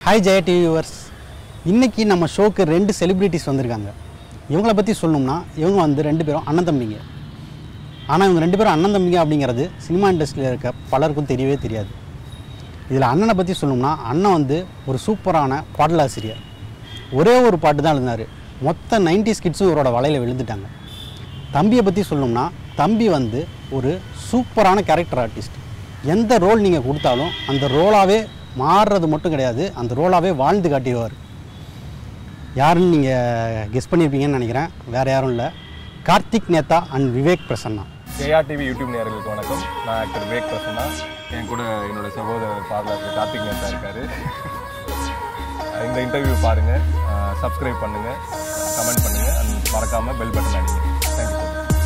Hi Jaya TV viewers இன்னைக்கு நம்ம ஷோக்கு ரெண்டு செலிபிரிட்டிஸ் வந்திருக்காங்க இவங்கள பற்றி சொல்லணும்னா இவங்க வந்து ரெண்டு பேரும் அண்ணன் தம்பிங்க ஆனால் இவங்க ரெண்டு பேரும் அண்ணன் தம்பிங்க அப்படிங்கிறது சினிமா இண்டஸ்ட்ரியில் இருக்க பலருக்கும் தெரியவே தெரியாது இதில் அண்ணனை பற்றி சொல்லணும்னா அண்ணன் வந்து ஒரு சூப்பரான பாடலாசிரியர் ஒரே ஒரு பாட்டு தான் எழுதினார் மொத்த 90s கிட்ஸும் இவரோட வலையில் விழுந்துட்டாங்க தம்பியை பற்றி சொல்லணும்னா தம்பி வந்து ஒரு சூப்பரான கேரக்டர் ஆர்டிஸ்ட் எந்த ரோல் நீங்கள் கொடுத்தாலும் அந்த ரோலாகவே மாறுறது மட்டும் கிடையாது அந்த ரோலாகவே வாழ்ந்து காட்டிடுவார் யாருன்னு நீங்கள் கெஸ் பண்ணியிருப்பீங்கன்னு நினைக்கிறேன் வேறு யாரும் இல்லை Karthik Netha and Vivek Prasanna Jaya TV YouTube நேயர்களுக்கு வணக்கம் நான் ஆக்டர் விவேக் பிரசன்னா என் கூட என்னோட சகோதரர் பாடலாசிரியர் கார்த்திக் நேத்தா இருக்காரு இந்த இன்டர்வியூ பாருங்க சப்ஸ்கிரைப் பண்ணுங்க கமெண்ட் பண்ணுங்க அண்ட் மறக்காம பெல் பட்டன் அடிங்க தேங்க்யூ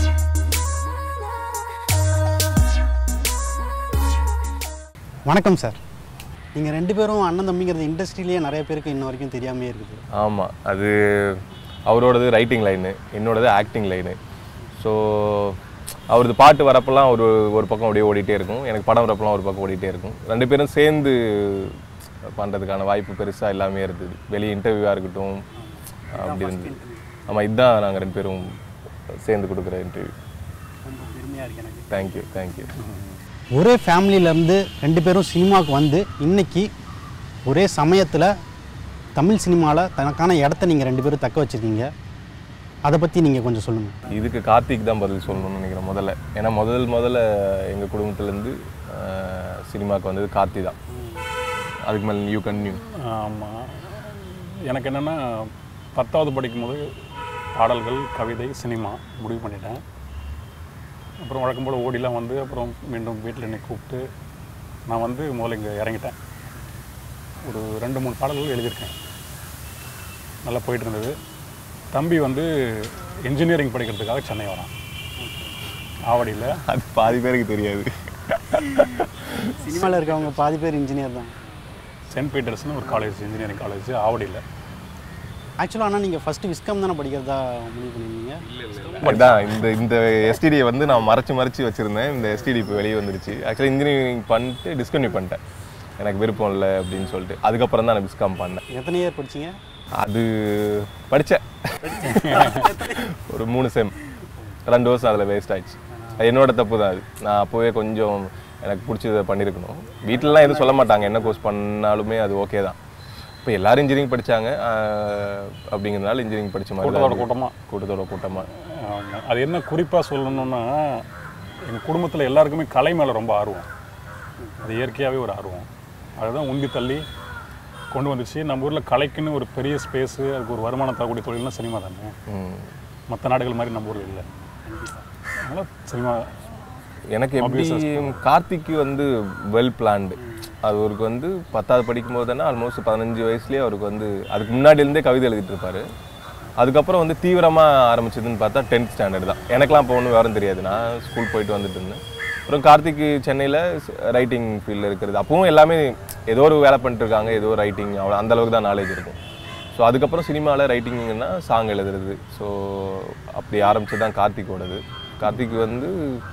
வணக்கம் சார் நீங்கள் ரெண்டு பேரும் அண்ணன் தம்பிங்கிறது இண்டஸ்ட்ரியிலேயே நிறைய பேருக்கு இன்ன வரைக்கும் தெரியாமே இருக்குது ஆமாம் அது அவரோடது ரைட்டிங் லைனு என்னோடது ஆக்டிங் லைனு ஸோ அவரது பாட்டு வரப்பெல்லாம் ஒரு ஒரு பக்கம் அப்படியே ஓடிட்டே இருக்கும் எனக்கு படம் வரப்பெல்லாம் ஒரு பக்கம் ஓடிட்டே இருக்கும் ரெண்டு பேரும் சேர்ந்து பண்ணுறதுக்கான வாய்ப்பு பெருசாக எல்லாமே இருந்தது வெளியே இன்டர்வியூவாக இருக்கட்டும் அப்படி இருந்தது ஆமாம் இதுதான் நாங்கள் ரெண்டு பேரும் சேர்ந்து கொடுக்குற இன்டர்வியூ ரொம்ப பெருமையாக இருக்கு எனக்கு தேங்க்யூ தேங்க்யூ ஒரே ஃபேமிலியிலேருந்து ரெண்டு பேரும் சினிமாவுக்கு வந்து இன்னைக்கு ஒரே சமயத்தில் தமிழ் சினிமாவில் தனக்கான இடத்த நீங்கள் ரெண்டு பேரும் தக்க வச்சுருக்கீங்க அதை பற்றி நீங்கள் கொஞ்சம் சொல்லுங்கள் இதுக்கு கார்த்திக் தான் பதில் சொல்லணும்னு நினைக்கிறேன் முதல்ல ஏன்னா முதல் முதல்ல எங்கள் குடும்பத்துலேருந்து சினிமாவுக்கு வந்தது கார்த்தி தான் அதுக்கு மேலே யூ கன்யூ ஆமாம் எனக்கு என்னென்னா பத்தாவது படிக்கும்போது பாடல்கள் கவிதை சினிமா முடிவு பண்ணிட்டேன் அப்புறம் வழக்கம் போல் ஓடிலாம் வந்து அப்புறம் மீண்டும் வீட்டில் என்னை கூப்பிட்டு நான் வந்து முதல்ல இங்கே இறங்கிட்டேன் ஒரு ரெண்டு மூணு பாடல்கள் எழுதியிருக்கேன் நல்லா போயிட்டு இருந்தது தம்பி வந்து இன்ஜினியரிங் படிக்கிறதுக்காக சென்னை வரான் ஆவடியில் அது பாதி பேருக்கு தெரியாது சினிமாவில் இருக்கவங்க பாதி பேர் இன்ஜினியர் தான் சென்ட் பீட்டர்ஸ்னு ஒரு காலேஜ் இன்ஜினியரிங் காலேஜ் ஆவடியில் ஆக்சுவலாக ஆனால் நீங்கள் ஃபஸ்ட்டு விஸ்கம் தானே படிக்கிறதா முடிவு பண்ணிருந்தீங்க அதான் இந்த இந்த எஸ்டிடியை வந்து நான் மறைச்சு மறைச்சு வச்சுருந்தேன் இந்த எஸ்டிடி இப்போ வெளியே வந்துருச்சு ஆக்சுவலாக இன்ஜினியரிங் பண்ணிட்டு டிஸ்கன்யூ பண்ணிட்டேன் எனக்கு விருப்பம் இல்லை அப்படின்னு சொல்லிட்டு அதுக்கப்புறம் தான் நான் பிஸ்காம் பண்ணேன் எத்தனை இயர் படிச்சீங்க அது படித்தேன் ஒரு மூணு செம் ரெண்டு வருஷம் அதில் வேஸ்ட் ஆயிடுச்சு அது என்னோட தப்பு தான் அது நான் அப்போவே கொஞ்சம் எனக்கு பிடிச்சதை பண்ணியிருக்கணும் வீட்டிலலாம் எதுவும் சொல்ல மாட்டாங்க என்ன கோர்ஸ் பண்ணாலுமே அது ஓகே தான் இப்போ எல்லாரும் இன்ஜினியரிங் படித்தாங்க அப்படிங்கிறதுனால இன்ஜினியரிங் படித்த மாதிரி கூட்டத்தோட தான் கூட்டமாக கூட்டத்தோட கூட்டமாக ஆமா. அது என்ன குறிப்பாக சொல்லணும்னா எங்கள் குடும்பத்தில் எல்லாருக்குமே கலை மேலே ரொம்ப ஆர்வம் அது இயற்கையாகவே ஒரு ஆர்வம் அதுதான் உந்தி தள்ளி கொண்டு வந்துச்சு நம்ம ஊரில் கலைக்குன்னு ஒரு பெரிய ஸ்பேஸு அதுக்கு ஒரு வருமானம் தரக்கூடிய தொழில்னா சினிமா தானே மற்ற நாடுகள் மாதிரி நம்ம ஊரில் இல்லை அதனால் சினிமா எனக்கு எப்படி கார்த்திக்கு வந்து வெல் பிளான்டு அது அவருக்கு வந்து பத்தாவது படிக்கும் போது தானே ஆல்மோஸ்ட் பதினஞ்சு வயசுலேயே அவருக்கு வந்து அதுக்கு முன்னாடி இருந்தே கவிதை எழுதிட்டு இருப்பாரு அதுக்கப்புறம் வந்து தீவிரமாக ஆரம்பிச்சதுன்னு பார்த்தா டென்த் ஸ்டாண்டர்ட் தான் எனக்கெலாம் இப்போ ஒன்றும் விவரம் தெரியாது நான் ஸ்கூல் போயிட்டு வந்துட்டு இருந்தேன் அப்புறம் கார்த்திக் சென்னையில் ரைட்டிங் ஃபீல்டில் இருக்கிறது அப்பவும் எல்லாமே ஏதோ ஒரு வேலை பண்ணிட்டு இருக்காங்க ஏதோ ரைட்டிங் அவ்வளோ அந்த அளவுக்கு தான் நாலேஜ் இருக்கும் ஸோ அதுக்கப்புறம் சினிமாவில் ரைட்டிங்னா சாங் எழுதுறது ஸோ அப்படி ஆரம்பிச்சது தான் கார்த்திக்கோடது கார்த்திக் வந்து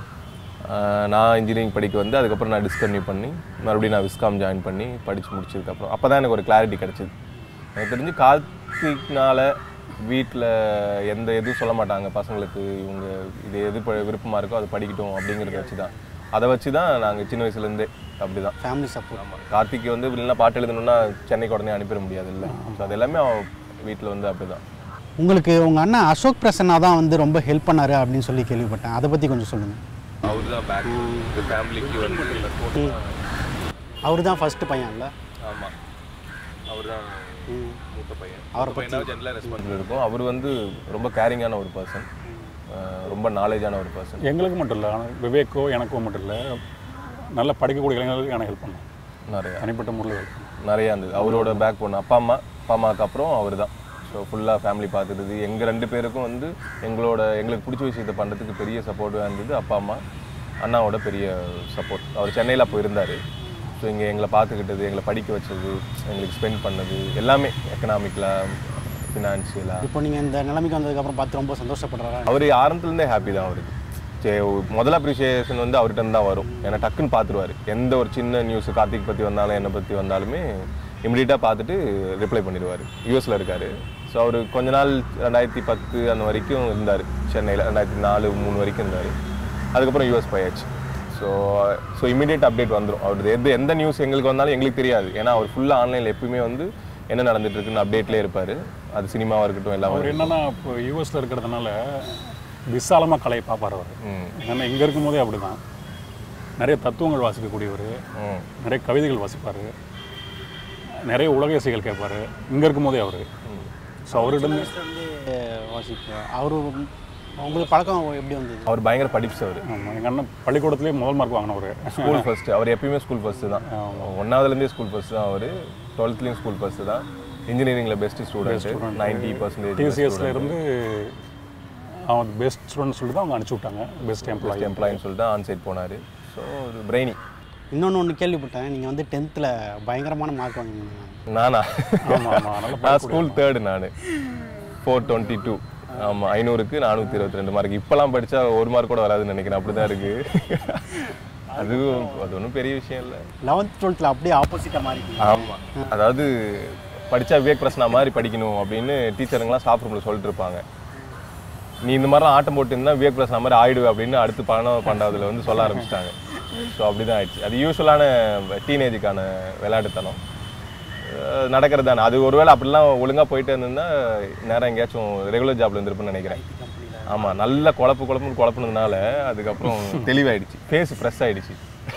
ஆஹ், நான் இன்ஜினியரிங் படிக்க வந்து அதுக்கப்புறம் நான் டிஸ்கன்யூ பண்ணி மறுபடியும் நான் விஸ்காம் ஜாயின் பண்ணி படித்து முடிச்சதுக்கப்புறம் அப்போ தான் எனக்கு ஒரு கிளாரிட்டி கிடச்சிது எனக்கு தெரிஞ்சு கார்த்திக்னால வீட்டில் எந்த எதுவும் சொல்ல மாட்டாங்க பசங்களுக்கு இவங்க இது எது ப- விருப்பமா இருக்கோ அது படிக்கட்டும் அப்படிங்கிறத வச்சு தான் அதை வச்சு தான் நாங்கள் சின்ன வயசுலேருந்தே அப்படி தான் ஃபேமிலி சப்போர்ட் கார்த்திக் வந்து இல்லைன்னா பாட்டு எழுதணும்னா சென்னைக்கு உடனே அனுப்பிட முடியாது இல்லை ஸோ அது எல்லாமே அவன் வீட்டில் வந்து அப்படி தான் உங்களுக்கு உங்கள் அண்ணன் அசோக் பிரசன்னா தான் வந்து ரொம்ப ஹெல்ப் பண்ணாரு அப்படின்னு சொல்லி கேள்விப்பட்டேன் அதை பற்றி கொஞ்சம் சொல்லுங்கள் அவர் தான் பேக் ஃபேமிலிக்கு வந்து அவர் தான் ஃபஸ்ட்டு பையன் இல்லை ஆமாம் அவர் தான் மூத்த பையன் அவரை பையனாக ஜென்ரலாக ரெஸ்பான்சிபிள் இருக்கும் அவர் வந்து ரொம்ப கேரிங்கான ஒரு பர்சன் ரொம்ப நாலேஜான ஒரு பர்சன் எங்களுக்கு மட்டும் இல்லை ஆனால் விவேக்கோ எனக்கோ மட்டும் இல்லை நல்லா படிக்கக்கூடிய இளைஞர்களுக்கு எனக்கு ஹெல்ப் பண்ணேன் நிறையா தனிப்பட்ட முறையில் ஹெல்ப் பண்ணேன் நிறையா இருந்தது அவரோட பேக் போன அப்பா அம்மா அப்பா அம்மாவுக்கு அப்புறம் அவர் தான் ஸோ ஃபுல்லாக ஃபேமிலி பார்த்துட்டது எங்கள் ரெண்டு பேருக்கும் வந்து எங்களோட எங்களுக்கு பிடிச்ச விஷயத்தை பண்ணுறதுக்கு பெரிய சப்போர்ட்டாக இருந்தது அப்பா அம்மா அண்ணாவோட பெரிய சப்போர்ட் அவர் சென்னையில் அப்போ இருந்தார் ஸோ இங்கே எங்களை பார்த்துக்கிட்டது எங்களை படிக்க வச்சது எங்களுக்கு ஸ்பெண்ட் பண்ணது எல்லாமே எக்கனாமிக்கலாக ஃபினான்ஷியலாக இப்போ நீங்கள் இந்த நிலைமைக்கு வந்ததுக்கப்புறம் பார்த்து ரொம்ப சந்தோஷப்படுறாரா அவர் ஆரம்பத்துலேருந்தே ஹாப்பி தான் அவருக்கு சரி முதல் அப்ரிஷியேஷன் வந்து அவர்கிட்ட இருந்து தான் வரும் ஏன்னா டக்குன்னு பார்த்துருவாரு எந்த ஒரு சின்ன நியூஸ் கார்த்திக் பற்றி வந்தாலும் என்னை பற்றி வந்தாலுமே இமிடியேட்டாக பார்த்துட்டு ரிப்ளை பண்ணிடுவார் யூஎஸில் இருக்கார் ஸோ அவர் கொஞ்ச நாள் ரெண்டாயிரத்தி பத்து அந்த வரைக்கும் இருந்தார் சென்னையில் ரெண்டாயிரத்தி நாலு மூணு வரைக்கும் இருந்தார் அதுக்கப்புறம் யூஎஸ் போயாச்சு ஸோ ஸோ இமீடியட் அப்டேட் வந்துடும் அவரது எது எந்த நியூஸ் எங்களுக்கு வந்தாலும் எங்களுக்கு தெரியாது ஏன்னா அவர் ஃபுல்லாக ஆன்லைனில் எப்பயுமே வந்து என்ன நடந்துட்டு இருக்குன்னு அப்டேட்லேயே இருப்பார் அது சினிமாவாக இருக்கட்டும் எல்லாமே அவர் என்னன்னா இப்போ யூஎஸ்ல இருக்கிறதுனால விசாலமாக கலையை பார்ப்பார் அவர் ம் ஏன்னா இங்கே இருக்கும்போதே அப்படிதான் நிறைய தத்துவங்கள் வாசிக்கக்கூடியவர் ம் நிறைய கவிதைகள் வாசிப்பார் நிறைய உலக இசைகள் கேட்பார் இங்கே இருக்கும்போதே அவர் ஸோ அவரிடம் வந்து வாசிப்பேன் அவர் உங்களுக்கு பழக்கம் எப்படி வந்தது அவர் பயங்கர படிப்ஸ் அவர் ஆமாம் எங்கள் அண்ணன் பள்ளிக்கூடத்துலேயே முதல் மார்க் வாங்கினவர் ஸ்கூல் ஃபர்ஸ்ட் அவர் எப்பயுமே ஸ்கூல் ஃபர்ஸ்ட் தான் ஒன்றாவதுலேருந்தே ஸ்கூல் ஃபர்ஸ்ட் தான் அவர் டுவெல்த்லேயும் ஸ்கூல் ஃபர்ஸ்ட் தான் இன்ஜினியரிங்கில் பெஸ்ட் ஸ்டூடெண்ட் நைன்டி பர்சன்டேஜ் டிசிஎஸ்ல இருந்து அவன் பெஸ்ட் ஸ்டூடெண்ட் சொல்லிட்டு தான் அவங்க அனுப்பிச்சி விட்டாங்க பெஸ்ட் எம்ப்ளாயி எம்ப்ளாயின்னு சொல்லிட்டு ஆன் சைட் போனார் ஸோ ஒரு பிரெய்னி இன்னொன்று ஒன்று கேள்விப்பட்டேன் நீங்கள் வந்து டென்த்தில் பயங்கரமான மார்க் வாங்கினீங்க நானா ஆமாம் ஆமாம் நல்லா நான் ஸ்கூல் தேர்டு நான் ஃபோர் டுவெண்ட்டி டூ ஆமாம் ஐநூறுக்கு நானூற்றி இருபத்தி ரெண்டு மார்க் இப்போலாம் படித்தா ஒரு மார்க் கூட வராதுன்னு நினைக்கிறேன் அப்படி தான் இருக்குது அதுவும் அது ஒன்றும் பெரிய விஷயம் இல்லை லெவன்த் டுவெல்த்தில் அப்படியே ஆப்போசிட்டாக மாறி ஆமாம் அதாவது படித்தா விவேக் பிரசனா மாதிரி படிக்கணும் அப்படின்னு டீச்சருங்களாம் ஸ்டாஃப் ரூமில் சொல்லிட்டு இருப்பாங்க நீ இந்த மாதிரிலாம் ஆட்டம் போட்டு இருந்தால் விவேக் பிரசனா மாதிரி ஆயிடுவே அப்படின்னு அடுத்து பன்னெண்டாவது பன்னெண்டாவதுல வந்து சொல்ல ஆரம்பிச்சிட்டாங்க ஸோ அப்படி தான் ஆயிடுச்சு அது யூஸ்வலான டீனேஜுக்கான விளையாட்டுத்தனம் அஹ் நடக்கிறது தானே அது ஒருவேளை அப்படிலாம் ஒழுங்காக போயிட்டு இருந்திருந்தா நேரம் எங்கேயாச்சும் ரெகுலர் ஜாப்ல இருந்திருப்பேன்னு நினைக்கிறேன் ஆமாம் நல்ல குழப்பு குழப்புன்னு குழப்புனதுனால அதுக்கப்புறம் தெளிவாயிடுச்சு ஃபேஸ் ஃப்ரெஷ் ஆயிடுச்சு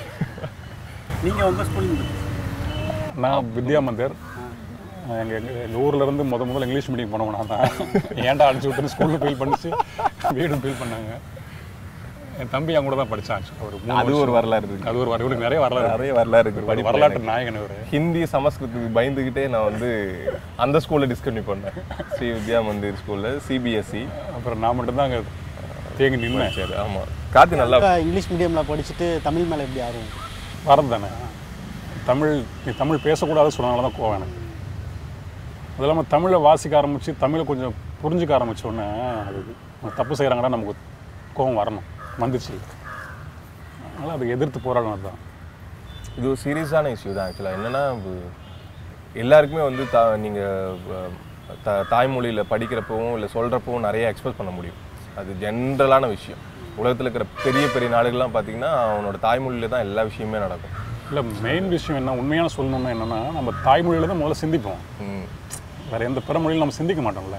நீங்கள் உங்கள் ஸ்கூல் நான் வித்யா மந்திர் எங்கள் எங்கள் எங்கள் ஊரில் இருந்து முத முதல்ல இங்கிலீஷ் மீடியம் போனவங்க நான் தான் ஏன்டா அடிச்சு விட்டுன்னு ஸ்கூலில் ஃபீல் பண்ணிச்சு வீடும் ஃபீல் பண்ணாங்க என் தம்பி என் கூட தான் படித்தான் ஒரு மூணு அது ஒரு வரலாறு இருக்கு அது ஒரு வர- இவருக்கு நிறைய வரலாறு நிறைய வரலாறு இருக்கு ஒரு படிப்பு வரலாற்று நாயகன் இவர் ஹிந்தி சமஸ்கிருதத்துக்கு பயந்துக்கிட்டே நான் வந்து அந்த ஸ்கூலில் டிஸ்கன்யூ பண்ணேன் ஸ்ரீ வித்யா மந்திர் ஸ்கூலில் சிபிஎஸ்சி அப்புறம் நான் மட்டும்தான் அங்கே தேங்கி நின்னேன் சரி ஆமாம் கார்த்தி நல்லா இங்கிலீஷ் மீடியமில் படிச்சுட்டு தமிழ் மேலே எப்படி ஆர்வம் வரது தானே தமிழ் நீ தமிழ் பேசக்கூடாது சொன்னனால தான் கோவம் எனக்கு அது இல்லாமல் தமிழை வாசிக்க ஆரம்பித்து தமிழை கொஞ்சம் புரிஞ்சுக்க ஆரம்பிச்ச உடனே அது அவங்க தப்பு செய்கிறாங்கன்னா நமக்கு கோவம் வரணும் வந்துச்சு அதனால் அதை எதிர்த்து போராடணும் தான் இது ஒரு சீரியஸான இஷ்யூ தான் ஆக்சுவலாக என்னென்னா எல்லாருக்குமே வந்து தா நீங்கள் த தாய்மொழியில் படிக்கிறப்பவும் இல்லை சொல்கிறப்பவும் நிறைய எக்ஸ்பிரஸ் பண்ண முடியும் அது ஜென்ரலான விஷயம் உலகத்தில் இருக்கிற பெரிய பெரிய நாடுகள்லாம் பார்த்தீங்கன்னா அவனோட தாய்மொழியில் தான் எல்லா விஷயமே நடக்கும் இல்லை மெயின் விஷயம் என்ன உண்மையான சொல்லணும்னா என்னென்னா நம்ம தாய்மொழியில் தான் முதல்ல சிந்திப்போம் ம். வேறு எந்த பிற மொழியிலும் நம்ம சிந்திக்க மாட்டோம்ல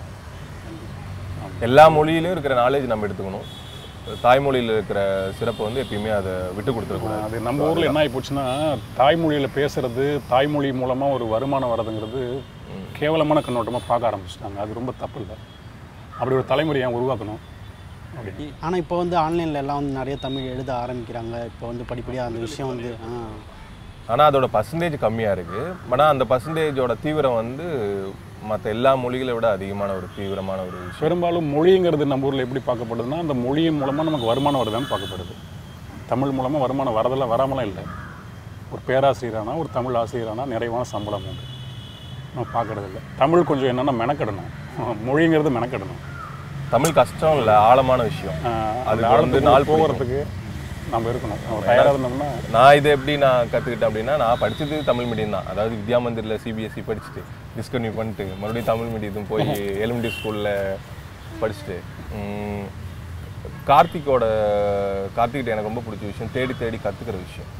எல்லா மொழியிலையும் இருக்கிற நாலேஜ் நம்ம எடுத்துக்கணும் தாய்மொழியில் இருக்கிற சிறப்பை வந்து எப்பயுமே அதை விட்டு கொடுத்துடக்கூடாது அது நம்ம ஊரில் என்ன ஆகி போச்சுன்னா தாய்மொழியில் பேசுறது தாய்மொழி மூலமாக ஒரு வருமானம் வர்றதுங்கிறது கேவலமான கண்ணோட்டமாக பார்க்க ஆரம்பிச்சிட்டாங்க அது ரொம்ப தப்பு இல்லை அப்படி ஒரு தலைமுறை ஏன் உருவாக்கணும் அப்படி ஆனால் இப்போ வந்து ஆன்லைனில் எல்லாம் வந்து நிறைய தமிழ் எழுத ஆரம்பிக்கிறாங்க இப்போ வந்து படிப்படியாக அந்த விஷயம் வந்து ஆ ஆனால் அதோட பர்சன்டேஜ் கம்மியாக இருக்குது ஆனால் அந்த பர்சன்டேஜோட தீவிரம் வந்து மற்ற எல்லா மொழிகளை விட அதிகமான ஒரு தீவிரமான ஒரு விஷயம் பெரும்பாலும் மொழிங்கிறது நம்ம ஊரில் எப்படி பார்க்கப்படுதுன்னா அந்த மொழியின் மூலமாக நமக்கு வருமானம் வருதான்னு பார்க்கப்படுது தமிழ் மூலமாக வருமானம் வரதெல்லாம் வராமலாம் இல்லை ஒரு பேராசிரியரானா ஒரு தமிழ் ஆசிரியரானா நிறைவான சம்பளம் உண்டு நம்ம பார்க்கறது இல்லை தமிழ் கொஞ்சம் என்னென்னா மெனக்கெடணும் மொழிங்கிறது மெனக்கெடணும் தமிழ் கஷ்டம் இல்லை ஆழமான விஷயம் ஆஹ் அதுக்கு அந்த வந்து ஆழத்துக்கு நாள் போகிறதுக்கு நம்ம இருக்கணும் நம்ம தயாராக இருந்தோம்னா நான் இதை எப்படி நான் கற்றுக்கிட்டேன் அப்படின்னா நான் படிச்சது தமிழ் மீடியம் தான் அதாவது வித்யா மந்திரில் சிபிஎஸ்சி படிச்சுட்டு டிஸ்கன்யூ பண்ணிட்டு மறுபடியும் தமிழ் மீடியத்தும் போய் எலிமெண்ட்ரி ஸ்கூலில் படிச்சுட்டு உம், கார்த்திக்கோட கார்த்திக்கிட்ட எனக்கு ரொம்ப பிடிச்ச விஷயம் தேடி தேடி கற்றுக்கிற விஷயம்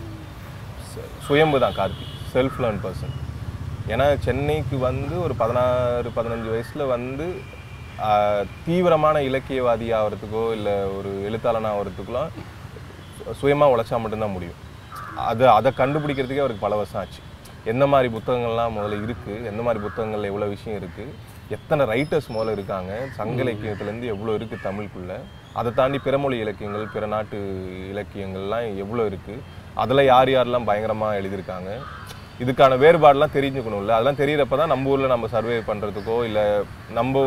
சு- சுயம்பு தான் கார்த்திக் செல்ஃப் லேர்ன் பர்சன் ஏன்னா சென்னைக்கு வந்து ஒரு பதினாறு பதினஞ்சு வயசில் வந்து ஆஹ், தீவிரமான இலக்கியவாதி ஆகிறதுக்கோ இல்லை ஒரு எழுத்தாளன் ஆகிறதுக்குலாம் சுயமாக உழைச்சா மட்டும்தான் முடியும் அது அதை கண்டுபிடிக்கிறதுக்கே அவருக்கு பல வருஷம் ஆச்சு எந்த மாதிரி புத்தகங்கள்லாம் முதல்ல இருக்குது எந்த மாதிரி புத்தகங்கள்ல எவ்வளோ விஷயம் இருக்குது எத்தனை ரைட்டர்ஸ் முதல்ல இருக்காங்க சங்க இலக்கியத்துலேருந்து எவ்வளோ இருக்குது தமிழுக்குள்ள அதை தாண்டி பிறமொழி இலக்கியங்கள் பிற நாட்டு இலக்கியங்கள்லாம் எவ்வளோ இருக்குது அதில் யார் யாரெல்லாம் பயங்கரமாக எழுதியிருக்காங்க இதுக்கான வேறுபாடெல்லாம் தெரிஞ்சுக்கணும்ல அதெல்லாம் தெரியறப்ப தான் நம்ம ஊரில் நம்ம சர்வே பண்ணுறதுக்கோ இல்லை நம்ம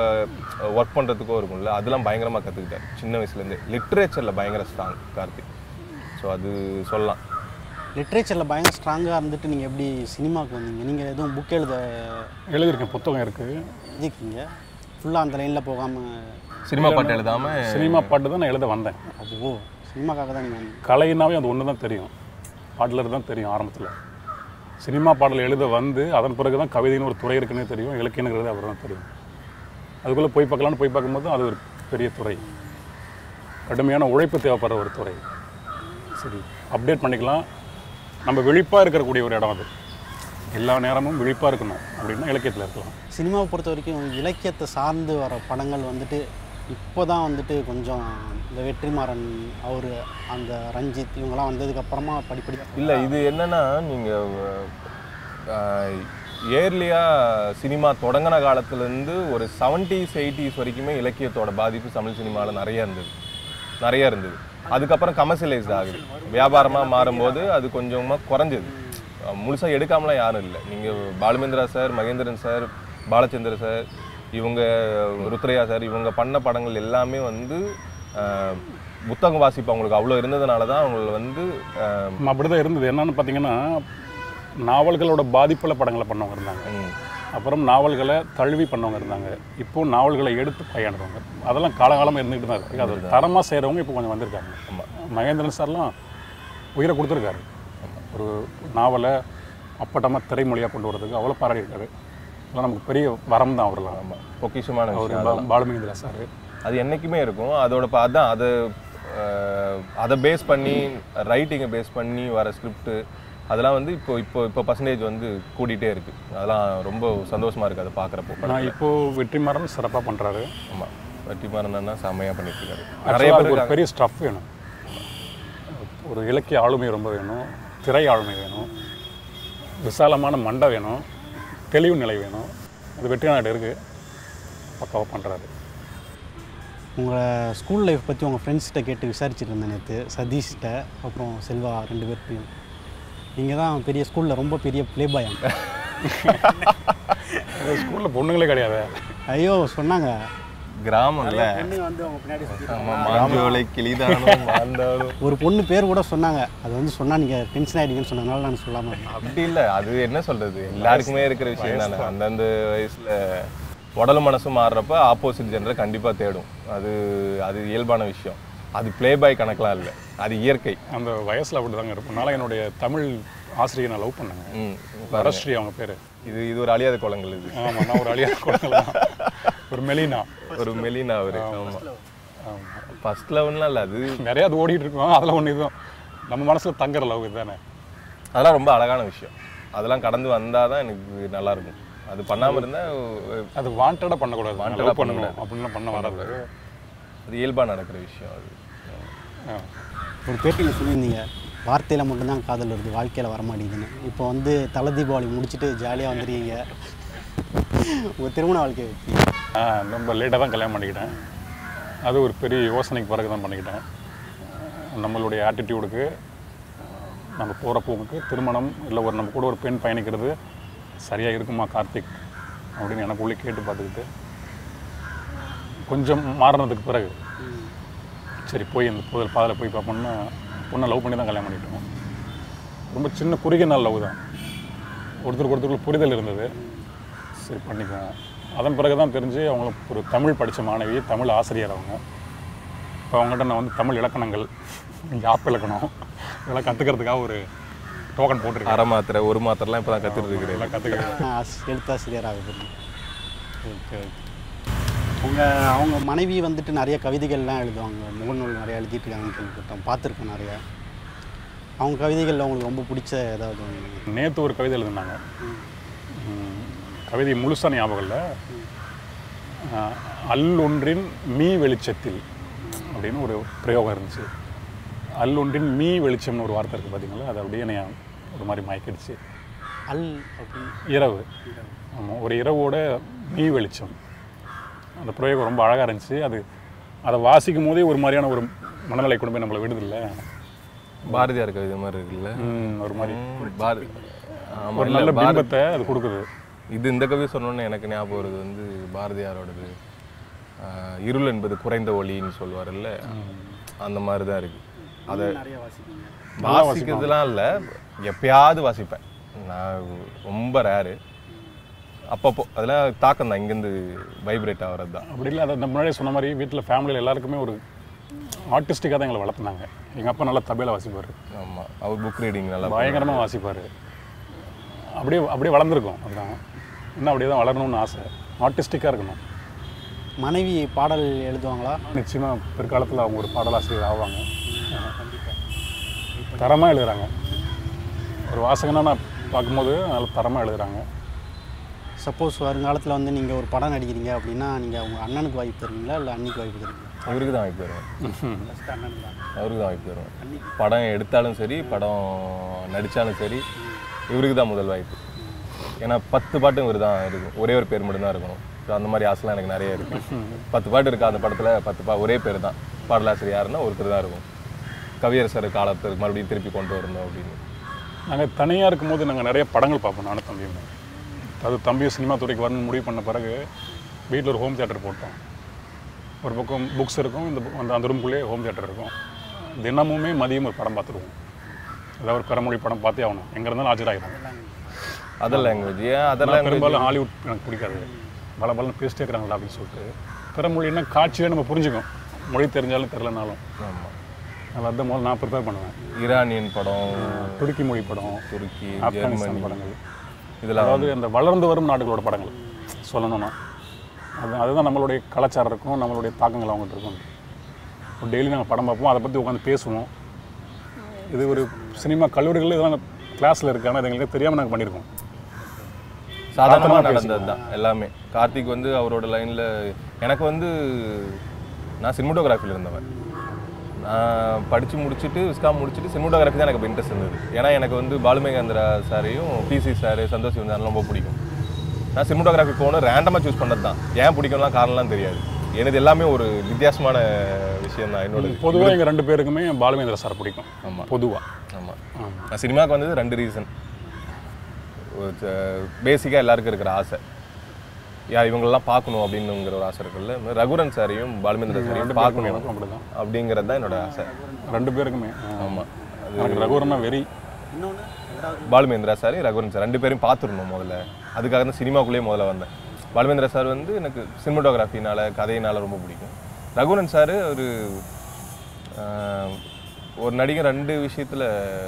ஒர்க் பண்ணுறதுக்கோ இருக்கும்ல அதெல்லாம் பயங்கரமாக கற்றுக்கிட்டேன் சின்ன வயசுலேருந்தே லிட்ரேச்சரில் பயங்கர ஸ்ட்ராங் கார்த்திக் ஸோ அது சொல்லலாம் லிட்ரேச்சரில் பயங்கர ஸ்ட்ராங்காக இருந்துட்டு நீங்கள் எப்படி சினிமாவுக்கு வந்தீங்க நீங்கள் எதுவும் புக் எழுத எழுதியிருக்கேன் புத்தகம் இருக்குது எழுதிருக்கீங்க ஃபுல்லாக அந்த லைனில் போகாமல் சினிமா பாட்டு எழுதாமல் சினிமா பாட்டு தான் நான் எழுத வந்தேன் அது ஓ சினிமாக்காக தான் நீங்கள் கலைனாவே அது ஒன்று தான் தெரியும் பாட்டில் தான் தெரியும் ஆரம்பத்தில் சினிமா பாடல் எழுத வந்து அதன் பிறகு தான் கவிதைன்னு ஒரு துறை இருக்குன்னு தெரியும் இலக்கியங்கிறது அப்புறம் தான் தெரியும் அதுக்குள்ளே போய் பார்க்கலான்னு போய் பார்க்கும்போது அது ஒரு பெரிய துறை கடுமையான உழைப்பு தேவைப்படுற ஒரு துறை சரி அப்டேட் பண்ணிக்கலாம் நம்ம விழிப்பாக இருக்கக்கூடிய ஒரு இடம் அது எல்லா நேரமும் விழிப்பாக இருக்கணும் அப்படின்னா இலக்கியத்தில் இருக்கலாம் சினிமாவை பொறுத்த வரைக்கும் இலக்கியத்தை சார்ந்து வர படங்கள் வந்துட்டு இப்போ தான் வந்துட்டு கொஞ்சம் இந்த வெற்றிமாறன் அவர் அந்த ரஞ்சித் இவங்கெல்லாம் வந்ததுக்கப்புறமா படிப்படி இல்லை இது என்னன்னா நீங்கள் இயர்லியாக சினிமா தொடங்கின காலத்துலேருந்து ஒரு செவன்ட்டீஸ் எயிட்டிஸ் வரைக்குமே இலக்கியத்தோட பாதிப்பு தமிழ் சினிமாவில் நிறைய இருந்தது நிறைய இருந்தது அதுக்கப்புறம் கமர்ஷியலைஸ்ட் ஆகுது வியாபாரமாக மாறும்போது அது கொஞ்சமாக குறைஞ்சது முழுசாக எடுக்காமலாம் யாரும் இல்லை நீங்கள் Balu Mahendra sir Mahendran sir Balachandra sir இவங்க ருத்ரையா சார் இவங்க பண்ண படங்கள் எல்லாமே வந்து அஹ், புத்தகம் வாசிப்பு அவங்களுக்கு அவ்வளோ இருந்ததுனால தான் அவங்களை வந்து அஹ், நம்ம அப்படி தான் இருந்தது என்னன்னு பார்த்தீங்கன்னா நாவல்களோட பாதிப்பில் படங்களை பண்ணவங்க இருந்தாங்க ம், அப்புறம் நாவல்களை தழுவி பண்ணவங்க இருந்தாங்க இப்போ நாவல்களை எடுத்து கையாண்டுறவங்க அதெல்லாம் காலகாலமாக இருந்துகிட்டு தான் இருக்குது அது தரமாக செய்கிறவங்க இப்போ கொஞ்சம் வந்திருக்காங்க ஆமா. மகேந்திரன் சார்லாம் உயிரை கொடுத்துருக்காரு ஒரு நாவலை அப்பட்டமாக திரைமொழியாக கொண்டு வரதுக்கு அவ்வளோ பாராட்டியிருக்காரு அதெல்லாம் நமக்கு பெரிய வரம் தான் அவரெல்லாம் ஆமா பொக்கிஷமான அவர் விஷயம் பாலுமகேந்திரா சார் அது என்றைக்குமே இருக்கும் அதோட ப- அதான் அதை அஹ், அதை பேஸ் பண்ணி ரைட்டிங்கை பேஸ் பண்ணி வர ஸ்கிரிப்ட் அதெல்லாம் வந்து இப்போ இப்போ இப்போ பர்சன்டேஜ் வந்து கூடிட்டே இருக்கு அதெல்லாம் ரொம்ப சந்தோஷமா இருக்கு அதை பார்க்குறப்போ நான் இப்போது வெற்றிமாறன் சிறப்பாக பண்ணுறாரு ஆமாம் வெற்றிமாறன் செம்மையாக பண்ணிட்டு இருக்காரு நிறைய நிறைய பேர் ஒரு பெரிய ஸ்டஃப் வேணும் ஒரு இலக்கிய ஆளுமை ரொம்ப வேணும் திரை ஆளுமை வேணும் விசாலமான மண்டை வேணும் தெளிவு நிலை வேணும் அது வெற்றி நாடு இருக்குது பக்காவாக பண்ணுறாரு உங்கள் ஸ்கூல் லைஃப் பற்றி உங்கள் ஃப்ரெண்ட்ஸ்கிட்ட கேட்டு விசாரிச்சுட்டு இருந்தேன் நேற்று சதீஷ்கிட்ட அப்புறம் செல்வா ரெண்டு பேர்த்தையும் நீங்கள் தான் பெரிய ஸ்கூலில் ரொம்ப பெரிய ப்ளே பாய் ஸ்கூலில் பொண்ணுங்களே கிடையாது ஐயோ சொன்னாங்க கிராமம்ல வந்து அவங்க பின்னாடி ஆமா மாஞ்சோலை கிளிதானும் மாந்தாலும் ஒரு பொண்ணு பேர் கூட சொன்னாங்க அது வந்து சொன்னால் நீங்கள் டென்ஷன் ஆகிடுங்கன்னு சொன்னதுனால நான் சொல்லாமல் இருந்தேன் அப்படி இல்லை அது என்ன சொல்றது எல்லாருக்குமே இருக்கிற விஷயம் தானே அந்தந்த வயசுல உடலும் மனசும் மாறுறப்ப ஆப்போசிட் ஜெண்டரை கண்டிப்பா தேடும் அது அது இயல்பான விஷயம் அது ப்ளே பாய் கணக்கெலாம் இல்லை அது இயற்கை அந்த வயசில் அப்படி தாங்க இருப்போம் அதனால என்னுடைய தமிழ் ஆசிரியை நான் லவ் பண்ணேங்க ம் வரஸ்ரீ அவங்க பேர் இது இது ஒரு அழியாத குளங்கள் இது ஆமாம் நான் ஒரு அழியா குழந்தை ஒரு மெலினா ஒரு மெலினா அவரு ஆமா ஆமாம் ஃபர்ஸ்ட் லெவல்லாம் இல்லை அது நிறைய அது ஓடிட்டு இருக்கோம் அதில் ஒன்று இதுவும் நம்ம மனசில் தங்குற லவ் இதுதானே அதெல்லாம் ரொம்ப அழகான விஷயம் அதெல்லாம் கடந்து வந்தால் தான் எனக்கு நல்லா இருக்கும் அது பண்ணாம இருந்தா அது வாண்டடாக பண்ணக்கூடாது Wanted-ஆ லவ் பண்ணணும் அப்படின்லாம் பண்ண வராது அது இயல்பா நடக்கிற விஷயம் அது ஆ. ஒரு பேட்டியில் சொல்லியிருந்தீங்க வார்த்தையில் மட்டும்தான் காதல் வருது வாழ்க்கையில் வரமாட்டேங்குதுன்னு இப்போ வந்து தலை தீபாவளி முடிச்சுட்டு ஜாலியாக வந்துருக்கீங்க உங்கள் திருமண வாழ்க்கையை பற்றி ஆ ரொம்ப லேட்டாக தான் கல்யாணம் பண்ணிக்கிட்டேன் அது ஒரு பெரிய யோசனைக்கு பிறகு தான் பண்ணிக்கிட்டேன் நம்மளுடைய ஆட்டிடியூடுக்கு நம்ம போகிற போக்குக்கு திருமணம் இல்லை ஒரு நம்ம கூட ஒரு பெண் பயணிக்கிறது சரியாக இருக்குமா கார்த்திக் அப்படின்னு எனக்குள்ளே கேட்டு பார்த்துக்கிட்டு கொஞ்சம் மாறினதுக்கு பிறகு சரி போய் அந்த புதல் பாதையில் போய் பார்ப்போம்னா பொண்ணை லவ் பண்ணி தான் கல்யாணம் பண்ணிட்டோம் ரொம்ப சின்ன குறுகிய நாள் லவ் தான் ஒருத்தருக்கு ஒருத்தருக்குள்ள புரிதல் இருந்தது சரி பண்ணிக்குவோம் அதன் பிறகு தான் தெரிஞ்சு அவங்களுக்கு ஒரு தமிழ் படித்த மாணவி தமிழ் ஆசிரியர் அவங்க இப்போ அவங்ககிட்ட நான் வந்து தமிழ் இலக்கணங்கள் யாப் இலக்கணம் இதெல்லாம் கற்றுக்கிறதுக்காக ஒரு டோக்கன் போட்டிருக்கேன் அரை மாத்திரை ஒரு மாத்திரைலாம் இப்போ தான் கற்றுட்டு இருக்கிறேன் இதெல்லாம் கற்றுக்க ஆஸ்- எழுத்தாசிரியராக போகிறீங்க ஓகே ஓகே உங்கள் அவங்க மனைவி வந்துட்டு நிறைய கவிதைகள்லாம் எழுதுவாங்க முகநூல் நிறைய எழுதிட்டு இருக்காங்கன்னு கேள்விப்பட்டோம் பார்த்துருக்கோம் நிறைய அவங்க கவிதைகளில் உங்களுக்கு ரொம்ப பிடிச்ச ஏதாவது ஒன்று நேற்று ஒரு கவிதை எழுதினாங்க ம், கவிதை முழுசாக ஞாபகம் இல்லை அஹ், அல்லொன்றின் மீ வெளிச்சத்தில் அப்படின்னு ஒரு பிரயோகம் இருந்துச்சு அல்லொன்றின் மீ வெளிச்சம்னு ஒரு வார்த்தை இருக்குது பார்த்தீங்களா அது அப்படியே என்னைய ஒரு மாதிரி மயக்கிடுச்சு அல் அப்படின்னு இரவு ஆமாம் ஒரு இரவோட மீ வெளிச்சம் அந்த பிரயோகம் ரொம்ப அழகாக இருந்துச்சு அது அதை வாசிக்கும் போதே ஒரு மாதிரியான ஒரு மனநிலை கொண்டு போய் நம்மளை விடுதில்ல பாரதியார் கவிதை மாதிரி இருக்குல்ல ம், ஒரு மாதிரி ம், பாரதி ஆமா ஒரு இல்ல, நல்ல பாரதி- பிம்பத்தை அது கொடுக்குது இது இந்த கவிதை சொன்னோன்னே எனக்கு ஞாபகம் வருது வந்து பாரதியாரோடது ஆஹ், இருள் என்பது குறைந்த ஒளின்னு சொல்லுவார்ல அந்த மாதிரி தான் இருக்கு அதை நிறைய வாசிப்பீங்க வாசிக்கிறதுலாம் இல்லை எப்பயாவது வாசிப்பேன் நான் ரொம்ப ரேரு அப்பப்போ அதெல்லாம் தாக்கம் தான் இங்கேருந்து வைப்ரேட் ஆகிறது தான் அப்படி இல்லை அதை நம்ம முன்னாடியே சொன்ன மாதிரி வீட்டில் ஃபேமிலியில் எல்லாருக்குமே ஒரு ஆர்டிஸ்டிக்காக தான் எங்களை வளர்த்துனாங்க எங்கள் அப்பா நல்லா தபையில் வாசிப்பார் ஆமாம் அவர் புக் ரீடிங் நல்லா பயங்கரமாக வாசிப்பார் அப்படியே அப்படியே வளர்ந்துருக்கும் அதுதான் இன்னும் அப்படியே தான் வளரணும்னு ஆசை ஆர்டிஸ்டிக்காக இருக்கணும் மனைவி பாடல் எழுதுவாங்களா நிச்சயமாக பிற்காலத்தில் அவங்க ஒரு பாடலாசிரியர் ஆவாங்க தரமாக எழுதுறாங்க ஒரு வாசகனா நான் பார்க்கும்போது அதில் தரமாக எழுதுறாங்க சப்போஸ் வருங்காலத்தில் வந்து நீங்கள் ஒரு படம் நடிக்கிறீங்க அப்படின்னா நீங்கள் உங்கள் அண்ணனுக்கு வாய்ப்பு தருவீங்களா இல்லை அண்ணிக்கு வாய்ப்பு தருவீங்களா அவருக்கு தான் வாய்ப்பு தருவேன் அவருக்கு தான் வாய்ப்பு தருவேன் படம் எடுத்தாலும் சரி படம் நடித்தாலும் சரி இவருக்கு தான் முதல் வாய்ப்பு ஏன்னா பத்து பாட்டும் இவர் தான் இருக்கும் ஒரே ஒரு பேர் மட்டும்தான் இருக்கணும் ஸோ அந்த மாதிரி ஆசைலாம் எனக்கு நிறைய இருக்கு பத்து பாட்டு இருக்கு அந்த படத்தில் பத்து பா ஒரே பேர் தான் பாடலாசிரியர் யாருன்னா ஒருத்தர் தான் இருக்கும் கவியரசர் காலத்துக்கு மறுபடியும் திருப்பி கொண்டு வரணும் அப்படின்னு நாங்கள் தனியாக இருக்கும்போது நாங்கள் நிறைய படங்கள் பார்ப்போம் நானும் தம்பியும் அது தம்பியும் சினிமா துறைக்கு வரணும்னு முடிவு பண்ண பிறகு வீட்டில் ஒரு ஹோம் தியேட்டர் போட்டோம் ஒரு பக்கம் புக்ஸ் இருக்கும் இந்த book- அந்த அந்த ரூம்குள்ளேயே ஹோம் தியேட்டர் இருக்கும் தினமுமே மதியம் ஒரு படம் பார்த்துருவோம் ஏதாவது ஒரு பிறமொழி படம் பார்த்தே ஆகணும் எங்கே இருந்தாலும் ஆஜராகிடும் அதர் லாங்குவேஜ் ஏன் அதர் நான் லாங்குவேஜ் பெரும்பாலும் ஹாலிவுட் எனக்கு பிடிக்காது பல பலன்னு பேசிட்டே இருக்கிறாங்களா அப்படின்னு சொல்லிட்டு பிறமொழின்னா காட்சியை நம்ம புரிஞ்சுக்கும் மொழி தெரிஞ்சாலும் தெரிலனாலும் ஆமாம் அதில் அதான் முதல்ல நான் ப்ரிப்பேர் பண்ணுவேன் ஈரானியன் படம் துருக்கி மொழி படம் துருக்கி ஆப்கானிஸ்தான் ஜெர்மனி படங்கள் இதெல்லாம் அதாவது அந்த வளர்ந்து வரும் நாடுகளோட படங்கள் சொல்லணும்னா அது அதுதான் நம்மளுடைய கலாச்சாரம் இருக்கும் நம்மளுடைய தாக்கங்கள் அவங்ககிட்ட இருக்கும் டெய்லி நாங்கள் படம் பார்ப்போம் அதை பற்றி உட்காந்து பேசுவோம் இது ஒரு சினிமா கல்லூரிகளில் இதெல்லாம் கிளாஸில் இருக்கு ஆனால் இது எங்களுக்கு தெரியாமல் நாங்கள் பண்ணியிருக்கோம் சாதாரணமாக நடந்தது தான் எல்லாமே கார்த்திக் வந்து அவரோட லைனில் எனக்கு வந்து நான் சினிமோட்டோகிராஃபியில் இருந்தவன் நான் படித்து முடிச்சுட்டு விஸ்காம் முடிச்சுட்டு சினிமோட்டோகிராஃபி தான் எனக்கு இன்ட்ரெஸ்ட் இருந்தது ஏன்னா எனக்கு வந்து பாலுமேகேந்திரா சாரையும் பிசி சார் சந்தோஷ் சிவந்தாரும் ரொம்ப பிடிக்கும் நான் சினிமோட்டோகிராஃபி போகணும் ரேண்டமாக சூஸ் பண்ணது தான் ஏன் பிடிக்கும்லாம் காரணம்லாம் தெரியாது எனது எல்லாமே ஒரு வித்தியாசமான விஷயம் தான் என்னோட பொதுவாக எங்கள் ரெண்டு பேருக்குமே பாலுமேந்திர சார் பிடிக்கும் ஆமாம் பொதுவாக ஆமாம் ஆமாம் நான் சினிமாவுக்கு வந்தது ரெண்டு ரீசன் பேசிக்காக எல்லாருக்கும் இருக்கிற ஆசை யா இவங்களெல்லாம் பார்க்கணும் அப்படின்னுங்கிற ஒரு ஆசை இருக்குல்ல இந்த ரகுரன் சாரையும் பாலுமேந்திர சாரையும் பார்க்கணும் எனக்கும் அப்படி தான் அப்படிங்கிறது தான் என்னோட ஆசை ரெண்டு பேருக்குமே ஆமாம் எனக்கு ரகுவரனா வெறி பாலுமேந்திரா சார் ரகுரன் சார் ரெண்டு பேரும் பார்த்துடணும் முதல்ல அதுக்காக தான் சினிமாக்குள்ளேயே முதல்ல வந்தேன் பாலுமேந்திரா சார் வந்து எனக்கு சினிமோட்டோகிராஃபினால கதையினால ரொம்ப பிடிக்கும் ரகுரன் சார் ஒரு ஆஹ், ஒரு நடிகர் ரெண்டு விஷயத்தில்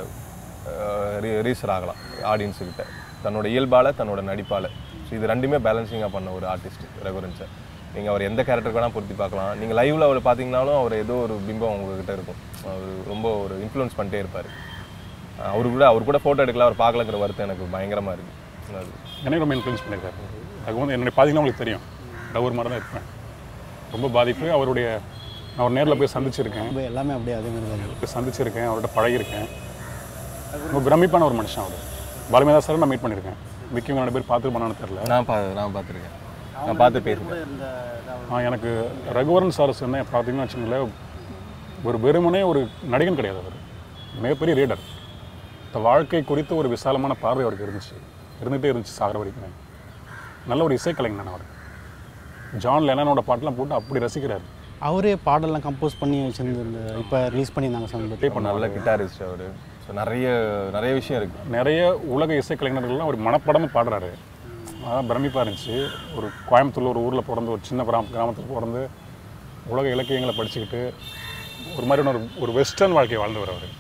ரீசர் ஆகலாம் ஆடியன்ஸுக்கிட்ட தன்னோட இயல்பால் தன்னோட நடிப்பால் ஸோ இது ரெண்டுமே பேலன்சிங்காக பண்ண ஒரு ஆர்டிஸ்ட் ரகுரன் சார் நீங்கள் அவர் எந்த கேரக்டருக்கு வேணால் பொருத்தி பார்க்கலாம் நீங்கள் லைவில் அவர் பார்த்தீங்கனாலும் அவர் ஏதோ ஒரு பிம்பம் உங்ககிட்ட இருக்கும் அவர் ரொம்ப ஒரு இன்ஃப்ளூயன்ஸ் பண்ணிட்டே இருப்பார் அவரு கூட அவர் கூட ஃபோட்டோ எடுக்கலாம் அவர் பார்க்கலங்கிற வருத்தம் எனக்கு பயங்கரமாக இருக்குது அது எனக்கு ரொம்ப இன்ஃப்ளூயன்ஸ் பண்ணியிருக்காரு எனக்கு வந்து என்னுடைய பாதிக்கலாம் உங்களுக்கு தெரியும் ரகுவர் மாதிரி தான் இருப்பேன் ரொம்ப பாதிப்பு அவருடைய நான் அவர் நேரில் போய் சந்திச்சிருக்கேன் ரொம்ப எல்லாமே அப்படியே அதே மாதிரி தான் இருக்கு. போய் சந்திச்சிருக்கேன் அவர்கிட்ட பழகியிருக்கேன் ரொம்ப பிரமிப்பான ஒரு மனுஷன் அவர் பாலுமேதா சார் நான் மீட் பண்ணியிருக்கேன் விக்கி ரெண்டு பேர் பார்த்துருப்பானு தெரில நான் பா நான் பார்த்துருக்கேன் நான் பார்த்து பேசிட்டேன் ஆ, எனக்கு ரகுவரன் சார் சொன்ன பார்த்தீங்கன்னா வச்சுங்களேன் ஒரு வெறுமனே ஒரு நடிகன் கிடையாது அவர் மிகப்பெரிய ரீடர் இந்த வாழ்க்கை குறித்து ஒரு விசாலமான பார்வை அவருக்கு இருந்துச்சு இருந்துகிட்டே இருந்துச்சு சாகிற வரைக்கும் நல்ல ஒரு இசைக்கலைஞன் அவர் ஜான் லெனனோட பாட்டெலாம் போட்டு அப்படி ரசிக்கிறார் அவரே பாடல்லாம் கம்போஸ் பண்ணி வச்சிருந்து இப்போ ரிலீஸ் பண்ணியிருந்தாங்க சமீபத்தில் ப்ளே பண்ண நல்ல கிட்டாரிஸ்ட் அவர் ஸோ நிறைய நிறைய விஷயம் இருக்குது நிறைய உலக இசைக்கலைஞர்கள்லாம் ஒரு மனப்படமாக பாடுறாரு அதான் பிரமிப்பாக இருந்துச்சு ஒரு கோயம்புத்தூர்ல ஒரு ஊரில் பிறந்து ஒரு சின்ன கிராம கிராமத்தில் பிறந்து உலக இலக்கியங்களை படிச்சுக்கிட்டு ஒரு மாதிரியான ஒரு ஒரு வெஸ்டர்ன் வாழ்க்கையை வாழ்ந்தவர் அவர்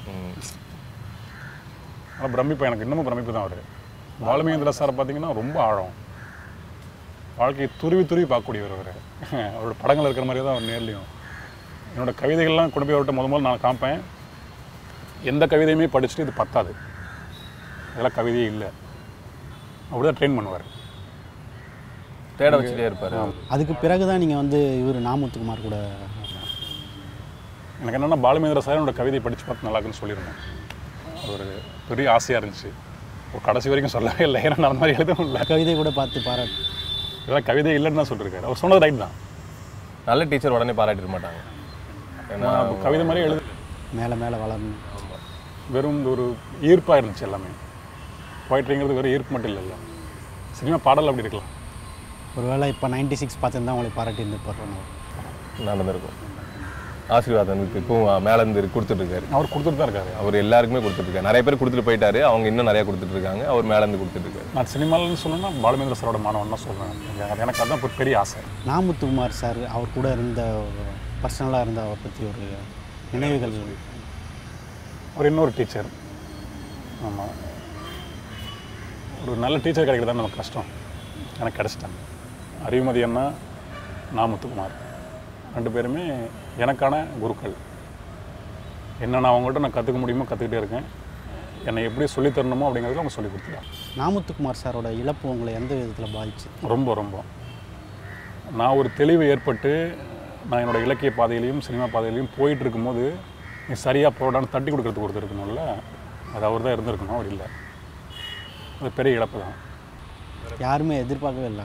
ஆனால் பிரமிப்பு எனக்கு இன்னமும் பிரமிப்பு தான் அவர் பாலுமகேந்திர சாரை பார்த்தீங்கன்னா ரொம்ப ஆழம் வாழ்க்கையை துருவி துருவி பார்க்கக்கூடியவர் அவர் அவரோட படங்கள் இருக்கிற மாதிரியே தான் அவர் நேர்லையும் என்னோட கவிதைகள்லாம் கொண்டு போய் அவர்கிட்ட முத முதல்ல நான் காமிப்பேன் எந்த கவிதையுமே படிச்சுட்டு இது பத்தாது இதெல்லாம் கவிதையே இல்லை அப்படிதான் ட்ரெயின் பண்ணுவார் தேட வச்சுட்டே இருப்பார் அதுக்கு பிறகு தான் நீங்கள் வந்து இவர் நாமுத்துக்குமார் கூட எனக்கு என்னென்னா பாலுமேந்திர சார் என்னோட கவிதை படித்து பார்த்து நல்லா இருக்குன்னு சொல்லியிருந்தேன் ஒரு பெரிய ஆசையாக இருந்துச்சு ஒரு கடைசி வரைக்கும் சொல்லவே இல்லை ஏன்னா நான் அந்த மாதிரி எழுதவும் இல்லை கவிதை கூட பார்த்து பாராட்டு இதெல்லாம் கவிதை இல்லைன்னு தான் சொல்லியிருக்காரு அவர் சொன்னது ரைட் தான் நல்ல டீச்சர் உடனே பாராட்டிட மாட்டாங்க ஏன்னா நான் கவிதை மாதிரி எழுது மேலே மேலே வளரணும் வெறும் இந்த ஒரு ஈர்ப்பாக இருந்துச்சு எல்லாமே போய்ட்ரிங்கிறது வெறும் ஈர்ப்பு மட்டும் இல்லைல்ல சினிமா பாடல் அப்படி இருக்கலாம் ஒருவேளை இப்போ நைன்டி சிக்ஸ் பார்த்துருந்தா உங்களை பாராட்டி இருந்துப்பார் நடந்திருக்கும் ஆசீர்வாதம் இப்பவும் மேலேருந்து கொடுத்துட்டு இருக்காரு அவர் கொடுத்துட்டு தான் இருக்காரு அவர் எல்லாருக்குமே கொடுத்துட்டு இருக்காரு நிறைய பேர் கொடுத்துட்டு போயிட்டாரு அவங்க இன்னும் நிறைய கொடுத்துட்டு இருக்காங்க அவர் மேலேருந்து கொடுத்துட்டு இருக்காரு நான் சினிமாலன்னு சொல்லணும்னா பாலுமேந்திர சாரோட மாணவன் தான் சொல்லுவேன் எனக்கு- எனக்கு அதுதான் ஒரு பெரிய ஆசை நாமுத்துக்குமார் சார் அவர் கூட இருந்த பர்சனலாக இருந்த அவரை பற்றி ஒரு நினைவுகள் ஒரு இன்னொரு டீச்சர் ஆமாம் ஒரு நல்ல டீச்சர் கிடைக்கிறது தான் நமக்கு கஷ்டம் எனக்கு கிடச்சிட்டாங்க அறிவுமதி அண்ணா நாமத்துக்குமார் ரெண்டு பேருமே எனக்கான குருக்கள் என்ன நான் அவங்கள்ட்ட நான் கற்றுக்க முடியுமோ கற்றுக்கிட்டே இருக்கேன் என்னை எப்படி சொல்லித் தரணுமோ அப்படிங்கிறதுக்கு அவங்க சொல்லி கொடுத்துட்டாங்க நாமுத்துக்குமார் சாரோட இழப்பு உங்களை எந்த விதத்தில் பாதிச்சு ரொம்ப ரொம்ப நான் ஒரு தெளிவு ஏற்பட்டு நான் என்னோட இலக்கிய பாதையிலையும் சினிமா பாதையிலையும் போயிட்டு இருக்கும்போது நீ சரியாக போடான்னு தட்டி கொடுக்கறதுக்கு ஒருத்தர் இருக்கணும்ல அது அவர் தான் இருந்திருக்கணும் அவர் இல்லை அது பெரிய இழப்பு தான் யாருமே எதிர்பார்க்கவே இல்லை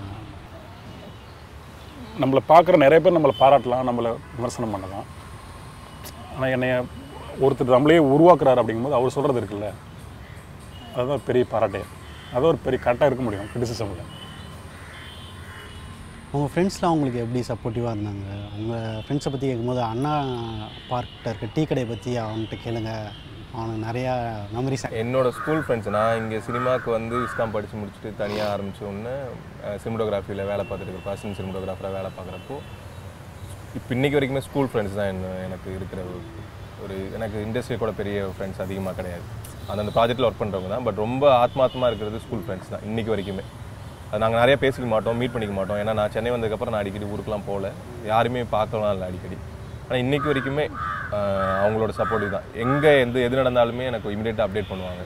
நம்மளை பார்க்குற நிறைய பேர் நம்மளை பாராட்டலாம் நம்மளை விமர்சனம் பண்ணலாம் ஆனால் என்னைய ஒருத்தர் நம்மளே உருவாக்குறாரு அப்படிங்கும்போது அவர் சொல்கிறது இருக்குல்ல அதுதான் பெரிய பாராட்டே அது ஒரு பெரிய கரெக்டாக இருக்க முடியும் கிரிட்டிசிசமில் உங்கள் ஃப்ரெண்ட்ஸ்லாம் உங்களுக்கு எப்படி சப்போர்ட்டிவாக இருந்தாங்க உங்கள் ஃப்ரெண்ட்ஸை பற்றி கேட்கும்போது அண்ணா பார்க்கிட்ட இருக்க டீ கடையை பற்றி அவன்கிட்ட கேளுங்க அவனுக்கு நிறையா மெமரிஸ் என்னோட ஸ்கூல் ஃப்ரெண்ட்ஸ் நான் இங்கே சினிமாவுக்கு வந்து இஸ்காம் படித்து முடிச்சுட்டு தனியாக ஆரம்பிச்ச உடனே சினிமோட்டோகிராஃபியில் வேலை பார்த்துட்டு இருக்க அசிஸ்டன்ட் சினிமோட்டோகிராஃபராக வேலை பார்க்குறப்போ இப்போ இன்றைக்கி வரைக்குமே ஸ்கூல் ஃப்ரெண்ட்ஸ் தான் என்ன எனக்கு இருக்கிற ஒரு- ஒரு எனக்கு இண்டஸ்ட்ரி கூட பெரிய ஃப்ரெண்ட்ஸ் அதிகமாக கிடையாது அந்தந்த ப்ராஜெக்ட்டில் ஒர்க் பண்ணுறவங்க தான் பட் ரொம்ப ஆத்மார்த்தமாக இருக்கிறது ஸ்கூல் ஃப்ரெண்ட்ஸ் தான் இன்றைக்கி வரைக்குமே அது நாங்கள் நிறைய பேசிக்க மாட்டோம் மீட் பண்ணிக்க மாட்டோம் ஏன்னா நான் சென்னை வந்ததுக்கப்புறம் நான் அடிக்கடி ஊருக்குலாம் போகல யாருமே பார்க்கலாம் இல்லை அடிக்கடி ஆனால் இன்றைக்கி வரைக்குமே ஆஹ், அவங்களோட சப்போர்ட்டிவ் தான் எங்கே எந்த எது நடந்தாலுமே எனக்கு இமீடியட்டாக அப்டேட் பண்ணுவாங்க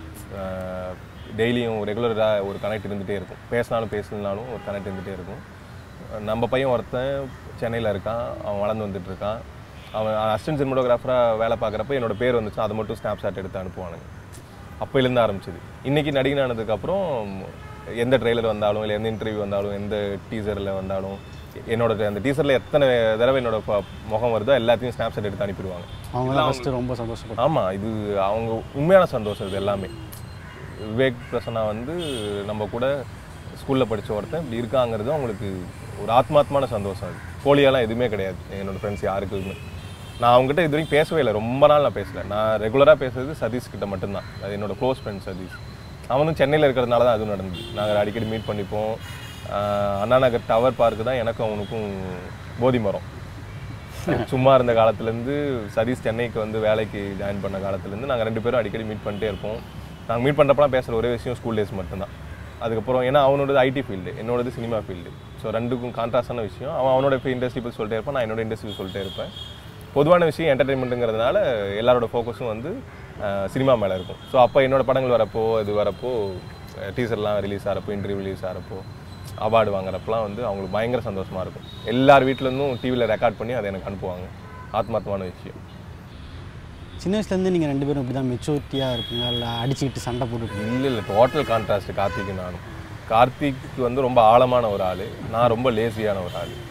டெய்லியும் ரெகுலராக ஒரு கனெக்ட் இருந்துகிட்டே இருக்கும் பேசினாலும் பேசலனாலும் ஒரு கனெக்ட் இருந்துகிட்டே இருக்கும் நம்ம பையன் ஒருத்தன் சென்னையில் இருக்கான் அவன் வளர்ந்து வந்துட்டு இருக்கான் அவன் அசிஸ்டன்ட் சினிமோட்டோகிராஃபராக வேலை பார்க்குறப்ப என்னோட பேர் வந்துச்சு அதை மட்டும் ஸ்னாப் ஷாட் எடுத்து அனுப்புவானுங்க அப்போலேருந்து ஆரம்பிச்சது இன்றைக்கி நடிகன் ஆனதுக்கப்புறம் எந்த ட்ரெய்லர் வந்தாலும் இல்லை எந்த இன்டர்வியூ வந்தாலும் எந்த டீசரில் வந்தாலும் என்னோட அந்த டீசரில் எத்தனை தடவை என்னோட ப- முகம் வருதோ எல்லாத்தையும் ஸ்னாப் ஷாட் எடுத்து அனுப்பிடுவாங்க அவங்க தான் ஃபஸ்ட்டு ரொம்ப சந்தோஷப்பட்டாங்க ஆமாம் இது அவங்க உண்மையான சந்தோஷம் இது எல்லாமே விவேக் பிரசன்னா வந்து நம்ம கூட ஸ்கூலில் படிச்ச ஒருத்தன் இப்படி இருக்காங்கிறது அவங்களுக்கு ஒரு ஆத்மாத்மான சந்தோஷம் அது போலியாலாம் எதுவுமே கிடையாது என்னோட ஃப்ரெண்ட்ஸ் யாருக்குமே நான் அவங்ககிட்ட இது வரைக்கும் பேசவே இல்லை ரொம்ப நாள் நான் பேசல நான் ரெகுலராக பேசுறது சதீஷ் கிட்ட மட்டும்தான் அது என்னோட க்ளோஸ் ஃப்ரெண்ட் சதீஷ் அவனும் சென்னையில் இருக்கிறதுனால தான் அதுவும் நடந்தது நாங்கள் அடிக்கடி மீட் பண்ணிப்போம் ஆஹ் அண்ணா நகர் டவர் பார்க்கு தான் எனக்கும் அவனுக்கும் போதி மரம் சும்மா இருந்த காலத்துலேருந்து சதீஷ் சென்னைக்கு வந்து வேலைக்கு ஜாயின் பண்ண காலத்துலேருந்து நாங்கள் ரெண்டு பேரும் அடிக்கடி மீட் பண்ணிட்டே இருப்போம் நாங்கள் மீட் பண்ணுறப்பலாம் பேசுகிற ஒரே விஷயம் ஸ்கூல் டேஸ் மட்டும்தான் அதுக்கப்புறம் ஏன்னா அவனோடது ஐடி ஃபீல்டு என்னோடது சினிமா ஃபீல்டு ஸோ ரெண்டுக்கும் கான்ட்ராஸ்டான விஷயம் அவன் அவனோட இண்டஸ்ட்ரி பற்றி சொல்லிட்டே இருப்பான் நான் என்னோட இண்டஸ்ட்ரி சொல்லிட்டே இருப்பேன் பொதுவான விஷயம் என்டர்டைன்மெண்ட்டுங்கிறதுனால எல்லாரோட ஃபோக்கஸும் வந்து சினிமா மேலே இருக்கும் ஸோ அப்போ என்னோட படங்கள் வரப்போ இது வரப்போ டீசர்லாம் ரிலீஸ் ஆகிறப்போ இன்டர்வியூ ரிலீஸ் ஆகிறப்போ அவார்டு வாங்குறப்பலாம் வந்து அவங்களுக்கு பயங்கர சந்தோஷமாக இருக்கும் எல்லார் வீட்டிலேருந்தும் டிவியில் ரெக்கார்ட் பண்ணி அதை எனக்கு அனுப்புவாங்க ஆத்மார்த்தமான விஷயம் சின்ன வயசுலேருந்து நீங்கள் ரெண்டு பேரும் இப்படி தான் மெச்சூரிட்டியாக இருப்பீங்க இல்லை அடிச்சுக்கிட்டு சண்டை போட்டுட்டு இல்லை இல்லை டோட்டல் கான்ட்ராஸ்ட் கார்த்திக் நானும் கார்த்திக் வந்து ரொம்ப ஆழமான ஒரு ஆள் நான் ரொம்ப லேசியான ஒரு ஆள்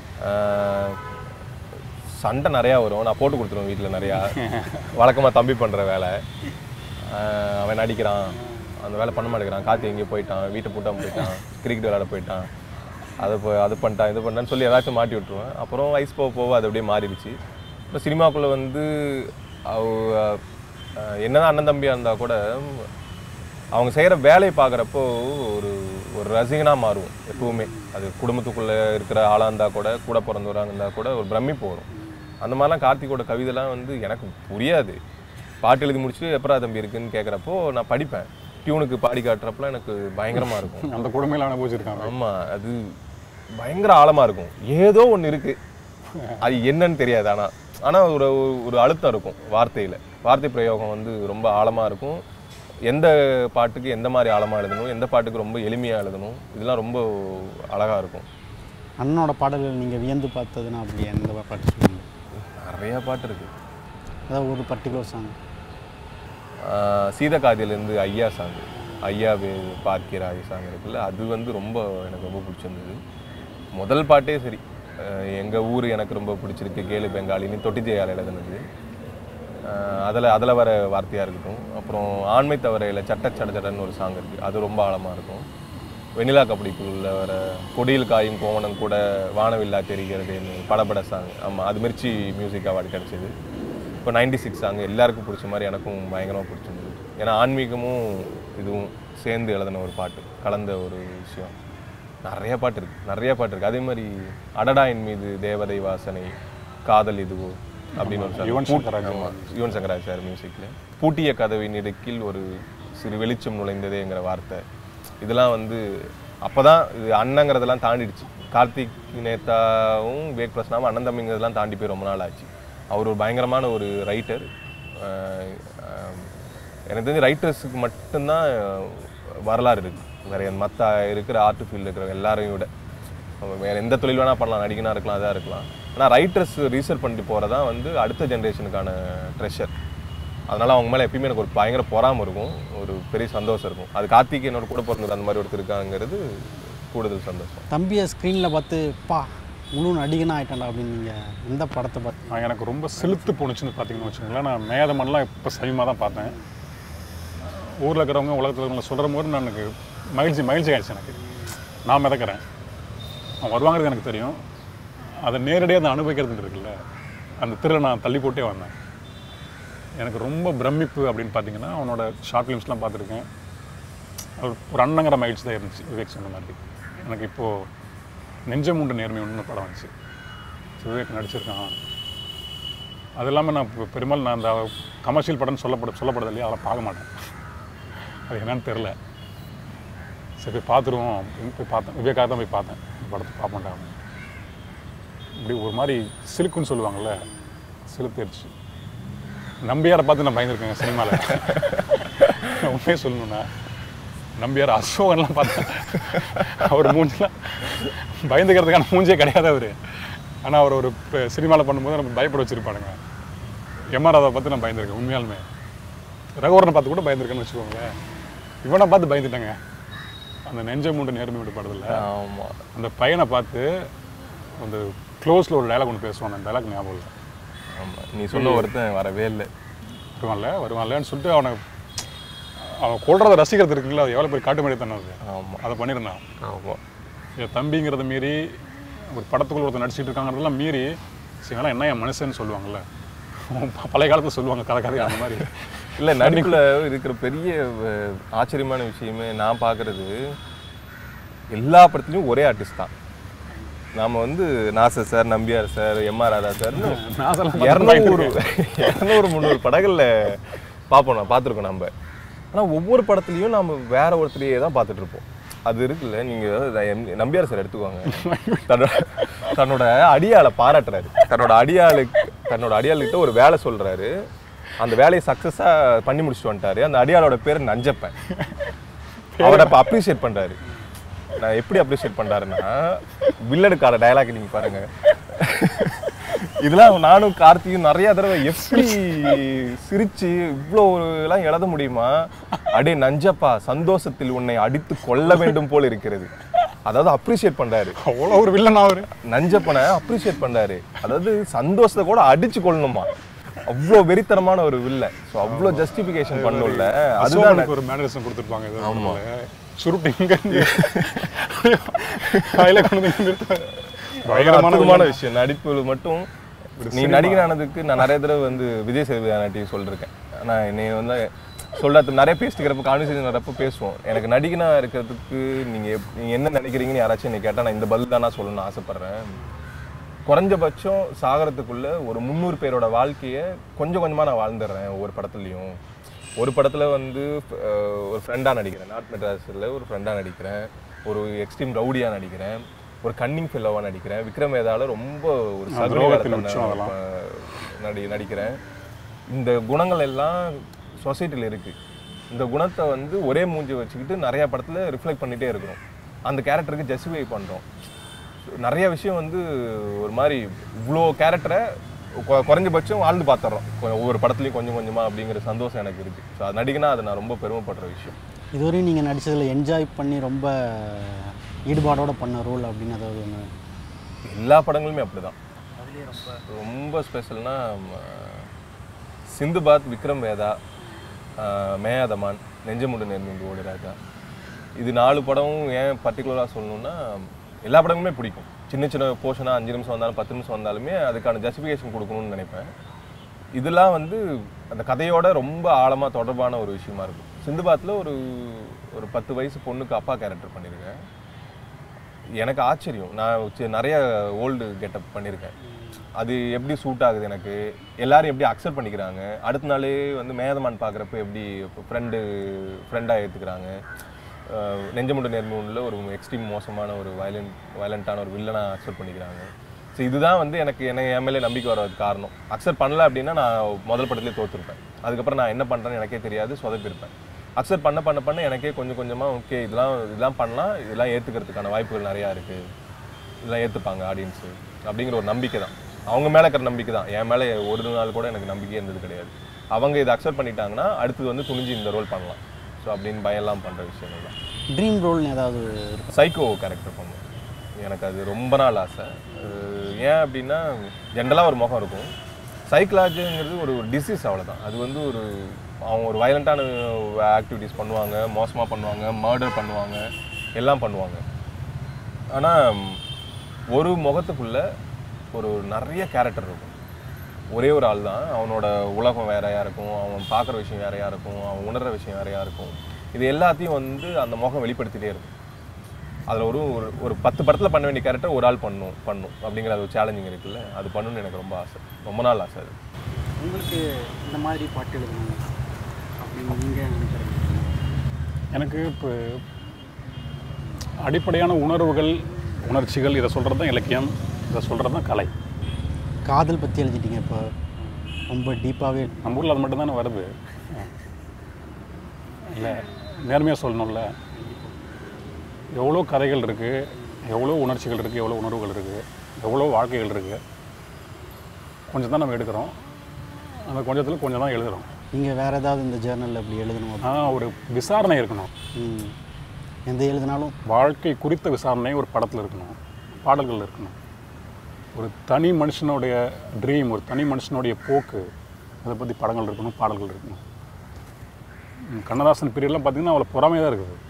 சண்டை நிறையா வரும் நான் போட்டு கொடுத்துருவேன் வீட்டில் நிறையா வழக்கமாக தம்பி பண்ணுற வேலை ஆஹ் அவன் நடிக்கிறான் அந்த வேலை பண்ண மாட்டேங்கிறான் கார்த்தி எங்கேயோ போயிட்டான் வீட்டை பூட்டாம போயிட்டான் கிரிக்கெட் விளையாட போயிட்டான் அதை போ அது பண்ணிட்டான் இது பண்ணிட்டான்னு சொல்லி ஏதாச்சும் மாட்டி விட்ருவேன் அப்புறம் வயசு போக போக அது அப்படியே மாறிடுச்சு இப்போ சினிமாக்குள்ளே வந்து அவ ஆஹ் என்னதான் அண்ணன் தம்பியாக இருந்தால் கூட அவங்க செய்கிற வேலையை பார்க்குறப்போ ஒரு ஒரு ரசிகனாக மாறுவோம் எப்பவுமே அது குடும்பத்துக்குள்ளே இருக்கிற ஆளாக இருந்தால் கூட கூட பிறந்தவராக இருந்தால் கூட ஒரு பிரமிப்பு வரும் அந்த மாதிரிலாம் கார்த்திகோட கவிதைலாம் வந்து எனக்கு புரியாது பாட்டு எழுதி முடிச்சுட்டு எப்பரா தம்பி இருக்குன்னு கேட்குறப்போ நான் படிப்பேன் டியூனுக்கு பாடி காட்டுறப்பலாம் எனக்கு பயங்கரமாக இருக்கும் அந்த கொடுமையில அனுபவிச்சிருக்காங்க ஆமாம் அது பயங்கர ஆழமாக இருக்கும் ஏதோ ஒன்று இருக்குது அது என்னன்னு தெரியாது ஆனால் ஆனால் ஒரு ஒரு அழுத்தம் இருக்கும் வார்த்தையில் வார்த்தை பிரயோகம் வந்து ரொம்ப ஆழமாக இருக்கும் எந்த பாட்டுக்கு எந்த மாதிரி ஆழமாக எழுதணும் எந்த பாட்டுக்கு ரொம்ப எளிமையாக எழுதணும் இதெல்லாம் ரொம்ப அழகாக இருக்கும் அண்ணனோட பாடல்கள் நீங்கள் வியந்து பார்த்ததுன்னா அப்படி எந்த பாட்டு சொல்லுங்க நிறைய பாட்டு இருக்குது அதாவது ஒரு பர்டிகுலர் சாங் சீதகாதியிலேருந்து ஐயா சாங் ஐயா வே பார்க்கிறாய் சாங் இருக்குல்ல அது வந்து ரொம்ப எனக்கு ரொம்ப பிடிச்சிருந்தது முதல் பாட்டே சரி எங்கள் ஊர் எனக்கு ரொம்ப பிடிச்சிருக்கு கேளு பெங்காலின்னு தொட்டி ஜெயால் எழுதுனது அதில் அதில் வர வார்த்தையாக இருக்கட்டும் அப்புறம் ஆண்மை தவறையில் சட்ட சட சடன்னு ஒரு சாங் இருக்குது அது ரொம்ப ஆழமாக இருக்கும் வெண்ணிலா கபடிக்குள்ள வர கொடியில் காயும் கோவணம் கூட வானவில்லா தெரிகிறதுன்னு படபட சாங் ஆமாம் அது மிர்ச்சி மியூசிக் அவார்டு கிடச்சிது இப்போ நைன்டி சிக்ஸ் சாங் எல்லாருக்கும் பிடிச்ச மாதிரி எனக்கும் பயங்கரமாக பிடிச்சிருந்தது ஏன்னா ஆன்மீகமும் இதுவும் சேர்ந்து எழுதின ஒரு பாட்டு கலந்த ஒரு விஷயம் நிறைய பாட்டு இருக்குது நிறைய பாட்டு இருக்குது அதே மாதிரி அடடா என் மீது தேவதை வாசனை காதல் இதுவோ அப்படின்னு ஒரு யுவன் song. சங்கர் ராஜா. ஆமா, யுவன் சங்கராஜ் சார் மியூசிக்கில் பூட்டிய கதவின் இடுக்கில் ஒரு சிறு வெளிச்சம் நுழைந்ததேங்கிற வார்த்தை இதெல்லாம் வந்து அப்போ தான் இது அண்ணங்கிறதெல்லாம் தாண்டிடுச்சு கார்த்திக் நேதாவும் விவேக் பிரசனாவும் அண்ணன் தம்பிங்கிறதெல்லாம் தாண்டி போய் ரொம்ப நாள் ஆச்சு அவர் ஒரு பயங்கரமான ஒரு ரைட்டர் எனக்கு தெரிஞ்சு ரைட்டர்ஸுக்கு மட்டும்தான் வரலாறு இருக்குது வேற மற்ற இருக்கிற ஆர்ட் ஃபீல்டு இருக்கிற எல்லாரையும் விட நம்ம வேற எந்த தொழில் வேணால் பண்ணலாம் நடிகனாக இருக்கலாம் அதாக இருக்கலாம் ஆனால் ரைட்டர்ஸ் ரீசர்ச் பண்ணிட்டு போகிறதா வந்து அடுத்த ஜென்ரேஷனுக்கான ட்ரெஷர் அதனால அவங்க மேலே எப்பயுமே எனக்கு ஒரு பயங்கர பொறாம இருக்கும் ஒரு பெரிய சந்தோஷம் இருக்கும் அது கார்த்திக் என்னோட கூட பிறந்தது அந்த மாதிரி ஒருத்தர் இருக்காங்கிறது கூடுதல் சந்தோஷம் தம்பியை ஸ்க்ரீனில் பார்த்து பா முழு நடிகனாக ஆயிட்டேன்டா அப்படின்னு நீங்கள் எந்த படத்தை பார்த்து நான் எனக்கு ரொம்ப செலுத்து போணுச்சுன்னு பார்த்தீங்கன்னு வச்சுக்கோங்களேன் நான் மேதமன்லாம் இப்போ சமயமாக தான் பார்த்தேன் ஊரில் இருக்கிறவங்க உலகத்தில் இருக்கிறவங்க சொல்கிற போது நான் எனக்கு மகிழ்ச்சி மகிழ்ச்சி ஆயிடுச்சு எனக்கு நான் மிதக்கிறேன் அவன் வருவாங்கிறது எனக்கு தெரியும் அதை நேரடியாக அதை அனுபவிக்கிறது இருக்குல்ல அந்த திரில் நான் தள்ளி போட்டே வந்தேன் எனக்கு ரொம்ப பிரமிப்பு அப்படின்னு பார்த்தீங்கன்னா அவனோட ஷார்ட் ஃபிலிம்ஸ்லாம் பார்த்துருக்கேன் அது ஒரு அண்ணங்கிற மகிழ்ச்சி தான் இருந்துச்சு விவேக் சொன்ன மாதிரி எனக்கு இப்போது நெஞ்சமுண்டு நேர்மை ஒன்று படம் வந்துச்சு விவேக் நடிச்சிருக்கான் அது இல்லாமல் நான் பெ- பெரும்பாலும் நான் அந்த கமர்ஷியல் படம்னு சொல்லப்பட சொல்லப்படுது இல்லையா அதெல்லாம் பார்க்க மாட்டேன் அது என்னன்னு தெரில சரி போய் பார்த்துருவோம் அப்படின்னு போய் பார்த்தேன் விவேக்காக தான் போய் பார்த்தேன் இந்த படத்தை பார்ப்பேன்டா அப்படின்னு. இப்படி ஒரு மாதிரி சிலுக்குன்னு சொல்லுவாங்கள்ல சிலுத்தேர்ச்சி நம்பியாரை பார்த்து நான் பயந்துருக்கேங்க சினிமாவில் உண்மையை சொல்லணும்னா நம்பியார் அசோகன்லாம் பார்த்தேன் அவர் மூஞ்சிலாம் பயந்துக்கிறதுக்கான மூஞ்சே கிடையாது அவர் ஆனால் அவர் ஒரு சினிமாவில் பண்ணும்போது நம்ம பயப்பட வச்சிருப்பானுங்க எம்ஆர் ராதாவை பார்த்து நான் பயந்துருக்கேன் உண்மையாலுமே ரகுவரனை பார்த்து கூட பயந்துருக்கேன்னு வச்சுக்கோங்களேன் இவனை பார்த்து பயந்துட்டேங்க அந்த நெஞ்ச மூண்டு நேர்மை விட்டு படத்தில் ஆமாம் அந்த பையனை பார்த்து அந்த க்ளோஸில் ஒரு டைலாக் ஒன்று பேசுவான் அந்த டைலாக் ஞாபகம் இல்லை ஆமாம் நீ சொன்ன ஒருத்தன் வரவே இல்லை வருவான்ல வருவான்லன்னு சொல்லிட்டு அவனை அவன் கொள்றத ரசிக்கிறது இருக்குங்களா அது எவ்வளோ பெரிய காட்டு மாதிரி தானே அது ஆமாம் அதை பண்ணியிருந்தான் ஆமாம் என் தம்பிங்கிறத மீறி ஒரு படத்துக்குள்ள ஒருத்தர் நடிச்சிட்டு இருக்காங்கிறதெல்லாம் மீறி சிவனா என்ன என் மனுஷன்னு சொல்லுவாங்கல்ல ப- பழைய காலத்துல சொல்லுவாங்க கதை கதை அந்த மாதிரி இல்லை நடிப்புல இருக்கிற பெரிய அஹ், ஆச்சரியமான விஷயமே நான் பார்க்கறது எல்லா படத்துலையும் ஒரே ஆர்டிஸ்ட் தான் நாம வந்து Nassar sir Nambiar sir MR Radha சார்னு நாசெல்லாம் இரநூறு இரநூறு முந்நூறு படங்கள்ல பார்ப்போம் நான் பார்த்துருக்கோம் நம்ம ஆனா ஒவ்வொரு படத்துலையும் நம்ம வேற ஒருத்தரையே தான் பார்த்துட்டு இருப்போம் அது இருக்குல்ல நீங்க இத எம்- நம்பியார் சார் எடுத்துக்கோங்க தன்னோட தன்னோட அடியாளை பாராட்டுறாரு தன்னோட அடியாளுக்கு தன்னோட அடியாளுக்கிட்ட ஒரு வேலை சொல்றாரு அந்த வேலையை சக்ஸஸா பண்ணி முடிச்சுட்டு வந்துட்டாரு அந்த அடியாளோட பேர் நஞ்சப்பன் அவரை இப்போ அப்ரிஷியேட் பண்றாரு நான் எப்படி அப்ரிஷியேட் பண்றாருன்னா வில்லனுக்கான டயலாக் நீங்க பாருங்க இதெல்லாம் நானும் கார்த்தியும் நிறைய தடவை எப்படி சிரிச்சு இவ்வளோ எல்லாம் எழுத முடியுமா அடே நஞ்சப்பா சந்தோஷத்தில் உன்னை அடித்து கொள்ள வேண்டும் போல் இருக்கிறது அதாவது அப்ரிஷியேட் பண்றாரு அவ்வளோ ஒரு வில்லன் அவரு நஞ்சப்பனை அப்ரிஷியேட் பண்றாரு அதாவது சந்தோஷத்தை கூட அடிச்சு கொள்ளணுமா அவ்வளோ வெறித்தனமான ஒரு வில்ல ஸோ அவ்வளோ ஜஸ்டிஃபிகேஷன் பண்ணும்ல அதுதான் அசோகனுக்கு ஒரு மேனரிசம் கொடுத்துருப்பாங்க இது சுருட்டு இங்க இருந்து கையில கொண்டு வந்து இங்க நிறுத்துவாரு. பயங்கரமான பயங்கரமான விஷயம் நடிப்பு மட்டும் நீ நடிகனானதுக்கு நான் நிறைய தடவை வந்து விஜய் சேதுபதி சொல்லிருக்கேன் நான் என்னை வந்து சொல்றது நிறைய பேசிக்கிறப்ப கான்வர்சேஷன் வரப்ப பேசுவோம் எனக்கு நடிகனா இருக்கிறதுக்கு நீங்க எப்- நீங்க என்ன நினைக்கிறீங்கன்னு யாராச்சும் என்னை கேட்டா நான் இந்த பதில் தான் நான் சொல்லணும்னு ஆசைப்படுறேன் குறைஞ்சபட்சம் சாகரத்துக்குள்ள ஒரு முந்நூறு பேரோட வாழ்க்கையை கொஞ்சம் கொஞ்சமா நான் வாழ்ந்துடுறேன் ஒவ்வொரு படத்துலையும் ஒரு படத்துல வந்து அஹ், ஒரு ஃப்ரெண்டா நடிக்கிறேன் நாட் மெட்ராஸில் ஒரு ஃப்ரெண்டா நடிக்கிறேன் ஒரு எக்ஸ்ட்ரீம் ரவுடியா நடிக்கிறேன் ஒரு கன்னிங் ஃபெல்லோவா நடிக்கிறேன் விக்ரம் வேதால ரொம்ப ஒரு சதுர துரோகத்தின் வேடத்துல உச்சம் அதெல்லாம். நான் நடி நடிக்கிறேன் இந்த குணங்கள் எல்லாம் சொசைட்டியில் இருக்கு இந்த குணத்தை வந்து ஒரே மூஞ்சி வச்சுக்கிட்டு நிறைய படத்துல ரிஃப்ளெக்ட் பண்ணிட்டே இருக்கிறோம் அந்த கேரக்டருக்கு ஜஸ்டிஃபை பண்றோம் நிறைய விஷயம் வந்து ஒரு மாதிரி இவ்வளோ கேரக்டரை குறைஞ்சபட்சம் வாழ்ந்து பார்த்துறோம் கொ- ஒவ்வொரு படத்துலையும் கொஞ்சம் கொஞ்சமா அப்படிங்கிற சந்தோஷம் எனக்கு இருக்கு ஸோ அது நடிகனா அது நான் ரொம்ப பெருமைப்படுற விஷயம் இதுவரையும் நீங்கள் நடிச்சதில் என்ஜாய் பண்ணி ரொம்ப ஈடுபாடோட பண்ண ரோல் அப்படின்னு அதாவது ஒன்று எல்லா படங்களுமே அப்படிதான் ரொம்ப ஸ்பெஷல்னா சிந்துபாத் விக்ரம் வேதா ஆஹ், மேயாதமான் நெஞ்சமுண்டு நேர்ந்து ஓடி ராஜா இது நாலு படமும் ஏன் பர்டிகுலராக சொல்லணும்னா எல்லா படங்களுமே பிடிக்கும் சின்ன சின்ன போர்ஷனாக அஞ்சு நிமிஷம் வந்தாலும் பத்து நிமிஷம் வந்தாலுமே அதுக்கான ஜஸ்டிஃபிகேஷன் கொடுக்கணும்னு நினைப்பேன் இதெல்லாம் வந்து அந்த கதையோட ரொம்ப ஆழமாக தொடர்பான ஒரு விஷயமா இருக்கும் சிந்துபாத்தில் ஒரு ஒரு பத்து வயசு பொண்ணுக்கு அப்பா கேரக்டர் பண்ணியிருக்கேன் எனக்கு ஆச்சரியம் நான் சி- நிறைய ஓல்டு கெட்டப் பண்ணியிருக்கேன் அது எப்படி சூட் ஆகுது எனக்கு எல்லாரும் எப்படி அக்செப்ட் பண்ணிக்கிறாங்க அடுத்த நாளே வந்து மேதமான் பார்க்குறப்ப எப்படி ஃப்ரெண்டு ஃப்ரெண்டாக ஏற்றுக்கிறாங்க அஹ், நெஞ்சமுண்டு நேர்மையுள்ள ஒரு எக்ஸ்ட்ரீம் மோசமான ஒரு வயலண்ட் வயலண்ட்டான ஒரு வில்லனை அக்செப்ட் பண்ணிக்கிறாங்க ஸோ இதுதான் வந்து எனக்கு என்ன என் மேலே நம்பிக்கை வர்றதுக்கு காரணம் அக்செப்ட் பண்ணல அப்படின்னா நான் முதல் படத்துலேயே தோற்றுருப்பேன் அதுக்கப்புறம் நான் என்ன பண்ணுறேன்னு எனக்கே தெரியாது சொதப்பிருப்பேன் அக்செப்ட் பண்ண பண்ண பண்ண எனக்கே கொஞ்சம் கொஞ்சமாக ஓகே இதெல்லாம் இதெல்லாம் பண்ணலாம் இதெல்லாம் ஏற்றுக்கிறதுக்கான வாய்ப்புகள் நிறையா இருக்குது இதெல்லாம் ஏற்றுப்பாங்க ஆடியன்ஸு அப்படிங்கிற ஒரு நம்பிக்கை தான் அவங்க மேலே இருக்கிற நம்பிக்கை தான் என் மேலே ஒரு நாள் கூட எனக்கு நம்பிக்கையே இருந்தது கிடையாது அவங்க இதை அக்செப்ட் பண்ணிட்டாங்கன்னா அடுத்தது வந்து துணிஞ்சு இந்த ரோல் பண்ணலாம் ஸோ அப்படின்னு பயம்லாம் பண்ணுற விஷயங்கள் தான் ட்ரீம் ரோல்னு ஏதாவது இருக்கு சைக்கோ கேரக்டர் பண்ணும் எனக்கு அது ரொம்ப நாள் ஆசை அஹ் ஏன் அப்படின்னா ஜென்ரலாக ஒரு முகம் இருக்கும் சைக்கலாஜிங்கிறது ஒரு டிசீஸ் அவ்வளோதான் அது வந்து ஒரு அவங்க ஒரு வயலண்ட்டான ஆக்டிவிட்டீஸ் பண்ணுவாங்க மோசமாக பண்ணுவாங்க மர்டர் பண்ணுவாங்க எல்லாம் பண்ணுவாங்க ஆனால் ஒரு முகத்துக்குள்ள ஒரு நிறைய கேரக்டர் இருக்கும் ஒரே ஒரு ஆள் தான் அவனோட உலகம் வேறையாக இருக்கும் அவன் பார்க்குற விஷயம் வேறையாக இருக்கும் அவன் உணர்கிற விஷயம் வேறையாக இருக்கும் இது எல்லாத்தையும் வந்து அந்த முகம் வெளிப்படுத்திட்டே இருக்கும் அதில் ஒரு ஒரு- ஒரு பத்து படத்தில் பண்ண வேண்டிய கேரக்டர் ஒரு ஆள் பண்ணும் பண்ணும் அப்படிங்கிற அது ஒரு சேலஞ்சிங் இருக்குல்ல அது பண்ணணும்னு எனக்கு ரொம்ப ஆசை ரொம்ப நாள் ஆசை அது உங்களுக்கு இந்த மாதிரி பாட்டு எழுதணும் அப்படின்னு நீங்கள் நினைக்கிறீங்க எனக்கு இப்போ அடிப்படையான உணர்வுகள் உணர்ச்சிகள் இதை சொல்கிறது தான் இலக்கியம் இதை சொல்கிறது தான் கலை காதல் பற்றி எழுதிட்டீங்க இப்போ ரொம்ப டீப்பாகவே நம்ம ஊரில் அது மட்டும்தானே வருது இல்லை நேர்மையாக சொல்லணும்ல எவ்வளோ கதைகள் இருக்குது எவ்வளோ உணர்ச்சிகள் இருக்குது எவ்வளோ உணர்வுகள் இருக்குது எவ்வளோ வாழ்க்கைகள் இருக்குது கொஞ்சம் தான் நம்ம எடுக்கிறோம் அந்த கொஞ்சத்தில் கொஞ்சம் தான் எழுதுகிறோம் நீங்கள் வேறு ஏதாவது இந்த ஜேர்னலில் இப்படி எழுதணும் அப்படி- ஆனால் ஒரு விசாரணை இருக்கணும் ம். எந்த எழுதினாலும் வாழ்க்கை குறித்த விசாரணை ஒரு படத்தில் இருக்கணும் பாடல்கள் இருக்கணும் ஒரு தனி மனுஷனுடைய ட்ரீம் ஒரு தனி மனுஷனுடைய போக்கு அதை பற்றி படங்கள் இருக்கணும் பாடல்கள் இருக்கணும் ம், கண்ணதாசன் பீரியட்லாம் பார்த்தீங்கன்னா அவ்வளோ பொறாமையாக தான் இருக்குது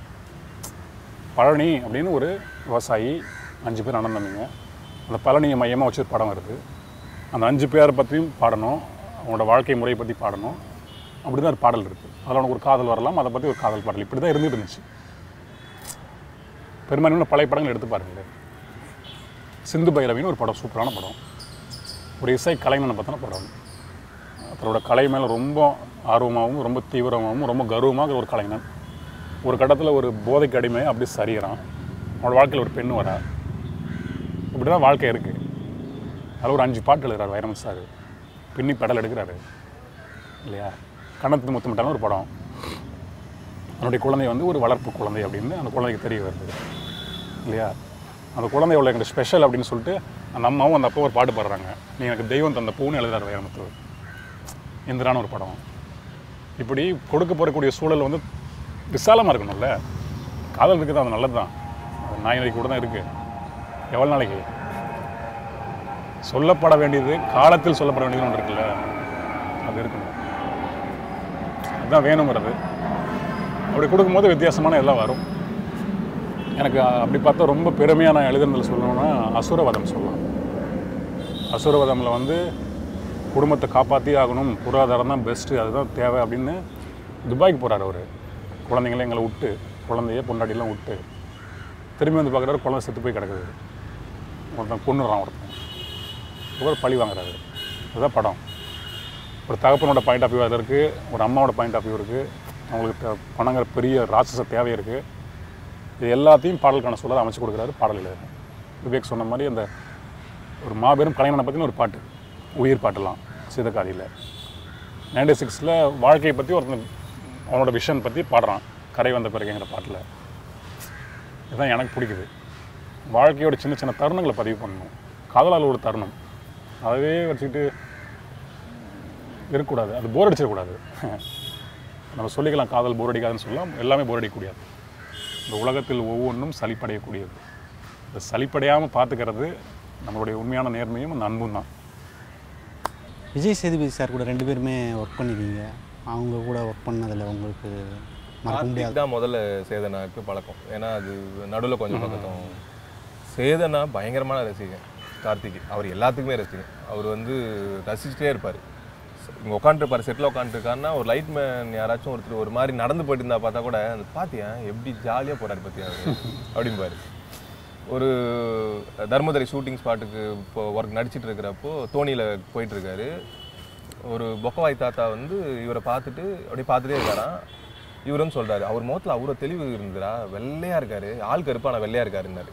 பழனி அப்படின்னு ஒரு விவசாயி அஞ்சு பேர் அண்ணன் தம்பிங்க அந்த பழனியை மையமாக வச்சு ஒரு படம் வருது அந்த அஞ்சு பேரை பற்றியும் பாடணும் அவங்களோட வாழ்க்கை முறையை பற்றி பாடணும் அப்படி தான் ஒரு பாடல் இருக்குது அதில் அவனுக்கு ஒரு காதல் வரலாம் அதை பற்றி ஒரு காதல் பாடல் இப்படி தான் இருந்துட்டு இருந்துச்சு பெரும்பான்மையான பழைய படங்கள் எடுத்து பாருங்க சிந்து பைரவின்னு ஒரு படம் சூப்பரான படம் ஒரு இசை கலைஞனை பற்றின படம் அவரோட கலை மேலே ரொம்ப ஆர்வமாகவும் ரொம்ப தீவிரமாகவும் ரொம்ப கர்வமாக ஒரு கலைஞன் ஒரு கட்டத்தில் ஒரு போதைக்கு அடிமை அப்படி சரிகிறான் அவனோட வாழ்க்கையில் ஒரு பெண் வரா இப்படி தான் வாழ்க்கை இருக்குது அதில் ஒரு அஞ்சு பாட்டு எழுதுறாரு வைரமன் சார் பின்னி பெடல் எடுக்கிறாரு இல்லையா கண்ணத்து முத்தமிட்டான ஒரு படம் என்னுடைய குழந்தை வந்து ஒரு வளர்ப்பு குழந்தை அப்படின்னு அந்த குழந்தைக்கு தெரிய வருது இல்லையா அந்த குழந்தை எவ்வளோ எனக்கு ஸ்பெஷல் அப்படின்னு சொல்லிட்டு அந்த அம்மாவும் அந்த அப்பா ஒரு பாட்டு பாடுறாங்க நீ எனக்கு தெய்வம் தந்த பூன்னு எழுதுறாரு வைரமுத்து இந்திரான ஒரு படம் இப்படி கொடுக்க போகக்கூடிய சூழல் வந்து விசாலமாக இருக்கணும்ல காதல் இருக்குது அது நல்லது தான் அது நாய் நாளைக்கு கூட தான் இருக்குது எவ்வளோ நாளைக்கு சொல்லப்பட வேண்டியது காலத்தில் சொல்லப்பட வேண்டியது ஒன்று இருக்குல்ல அது இருக்கணும் அதுதான் வேணுங்கிறது அப்படி கொடுக்கும்போது வித்தியாசமான எல்லாம் வரும் எனக்கு அப்படி பார்த்தா ரொம்ப பெருமையாக நான் எழுதுனதில் சொல்லணும்னா அசுரவதம் சொல்லலாம் அசுரவதமில் வந்து குடும்பத்தை காப்பாற்றி ஆகணும் பொருளாதாரம் தான் பெஸ்ட்டு அதுதான் தேவை அப்படின்னு துபாய்க்கு போகிறார் அவர் குழந்தைங்கள எங்களை விட்டு குழந்தைய பொண்டாட்டிலாம் விட்டு திரும்பி வந்து பார்க்குறாரு குழந்தை செத்து போய் கிடக்குது ஒருத்தன் கொண்டுறான் ஒருத்தன் இவர் பழி வாங்குறாரு அதுதான் படம் ஒரு தகப்பனோட பாயிண்ட் ஆஃப் வியூ அதில் இருக்குது ஒரு அம்மாவோட பாயிண்ட் ஆஃப் வியூ இருக்குது அவங்களுக்கு தே- பணங்கிற பெரிய ராட்சச தேவை இருக்குது இது எல்லாத்தையும் பாடலுக்கான சூழலை அமைச்சு கொடுக்குறாரு பாடல் எழுதுறாரு விவேக் சொன்ன மாதிரி அந்த ஒரு மாபெரும் கலைஞனை பற்றின ஒரு பாட்டு உயிர் பாட்டெல்லாம் சீதக்காதியில் நைன்டி சிக்ஸில் வாழ்க்கையை பற்றி ஒருத்தன் அவனோட விஷன் பற்றி பாடுறான் கரை வந்த பிறகுங்கிற பாட்டில் இதுதான் எனக்கு பிடிக்குது வாழ்க்கையோட சின்ன சின்ன தருணங்களை பதிவு பண்ணணும் காதலால் ஒரு தருணம் அதவே வச்சுக்கிட்டு இருக்கக்கூடாது அது போர் அடிச்சிடக்கூடாது நம்ம சொல்லிக்கலாம் காதல் போர் அடிக்காதுன்னு சொல்லலாம் எல்லாமே போர் அடிக்கக்கூடியது இந்த உலகத்தில் ஒவ்வொன்றும் சலிப்படையக்கூடியது இந்த சலிப்படையாமல் பார்த்துக்கிறது நம்மளுடைய உண்மையான நேர்மையும் அந்த அன்பும் தான் விஜய் சேதுபதி சார் கூட ரெண்டு பேருமே ஒர்க் பண்ணிருக்கீங்க அவங்க கூட ஒர்க் பண்ணதில் உங்களுக்கு மறக்க முடியாது கார்த்திக் தான் முதல்ல சேதனாவுக்கு பழக்கம் ஏன்னா அது நடுவில் கொஞ்சம் பக்கத்தும் சேதனா பயங்கரமான ரசிகன் கார்த்திக் அவர் எல்லாத்துக்குமே ரசிகன் அவர் வந்து ரசிச்சுட்டே இருப்பார் இங்கே உட்காந்துருப்பார் செட்டில் உட்காந்துருக்காருன்னா ஒரு லைட் மேன் யாராச்சும் ஒருத்தர் ஒரு மாதிரி நடந்து போயிட்டு இருந்தா பார்த்தா கூட அந்த பாத்தியா எப்படி ஜாலியாக போறாரு பத்தியா அவரு அப்படிம்பாரு ஒரு தர்மதுரை ஷூட்டிங் ஸ்பாட்டுக்கு இப்போ ஒர்க் நடிச்சிட்டு இருக்கிறப்போ தோணியில் போயிட்டு இருக்காரு ஒரு பொக்கவாய் தாத்தா வந்து இவரை பார்த்துட்டு அப்படியே பார்த்துட்டே இருக்காராம் இவர் வந்து சொல்றாரு அவர் முகத்துல அவ்வளோ தெளிவு இருந்துடா வெள்ளையா இருக்காரு ஆள் கருப்பா ஆனால் வெள்ளையா இருக்காருன்னாரு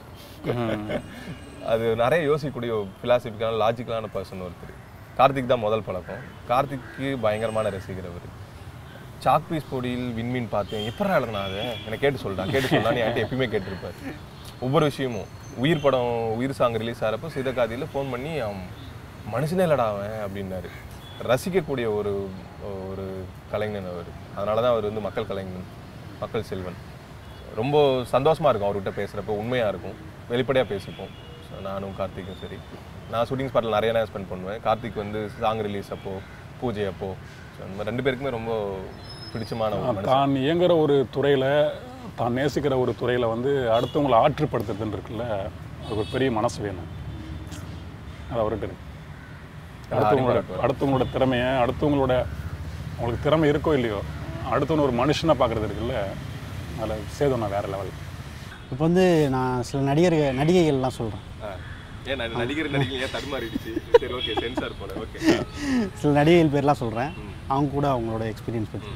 அது நிறைய யோசிக்கக்கூடிய ஃபிலாசபிக்கான லாஜிக்கலான பர்சன் ஒருத்தர் கார்த்திக் தான் முதல் பழக்கம் கார்த்திக்கு பயங்கரமான ரசிகர் அவர் சாக் பீஸ் பொடியில் விண்மீன் பார்த்தேன் எப்படா எழுதுனா அதை எனக்கு கேட்டு சொல்றா கேட்டு சொல்லான்னு என்கிட்ட எப்பயுமே கேட்டிருப்பாரு ஒவ்வொரு விஷயமும் உயிர் படம் உயிர் சாங் ரிலீஸ் ஆகிறப்போ சிதகாதியில் ஃபோன் பண்ணி அவன் மனுஷனே இல்லடா அவன் அப்படின்னாரு ரசிக்கக்கூடிய ஒரு ஒரு கலைஞன் அவர் அதனால தான் அவர் வந்து மக்கள் கலைஞன் மக்கள் செல்வன் ரொம்ப சந்தோஷமா இருக்கும் அவர்கிட்ட பேசுகிறப்ப உண்மையாக இருக்கும் வெளிப்படையாக பேசிப்போம் So, நானும் கார்த்திக்கும் சரி நான் ஷூட்டிங் ஸ்பாட்டில் நிறைய நேரம் ஸ்பெண்ட் பண்ணுவேன் கார்த்திக் வந்து சாங் ரிலீஸ் அப்போ பூஜை அப்போ ஸோ அந்த மாதிரி ரெண்டு பேருக்குமே ரொம்ப பிடிச்சமான ஒரு மனுஷன் தான் இயங்குற ஒரு துறையில் தான் நேசிக்கிற ஒரு துறையில் வந்து அடுத்தவங்களை ஆற்றுப்படுத்துறதுன்னு இருக்குல்ல அது ஒரு பெரிய மனசு வேணும் அது அவர்கிட்ட இருக்கு அடுத்தவங்களோட அடுத்தவங்களோட திறமையை அடுத்தவங்களோட அவங்களுக்கு திறமை இருக்கோ இல்லையோ அடுத்தவங்க ஒரு மனுஷனாக பார்க்குறது இருக்குல்ல அதில் சேதம் நான் வேறு லெவல் இப்போ வந்து நான் சில நடிகர்கள் நடிகைகள்லாம் சொல்கிறேன் ஏன் நடிகர் நடிகை ஏன் தடுமாறிடுச்சு சரி ஓகே சென்சார் போல ஓகே சில நடிகைகள் பேர்லாம் சொல்கிறேன் அவங்க கூட அவங்களோட எக்ஸ்பீரியன்ஸ் பற்றி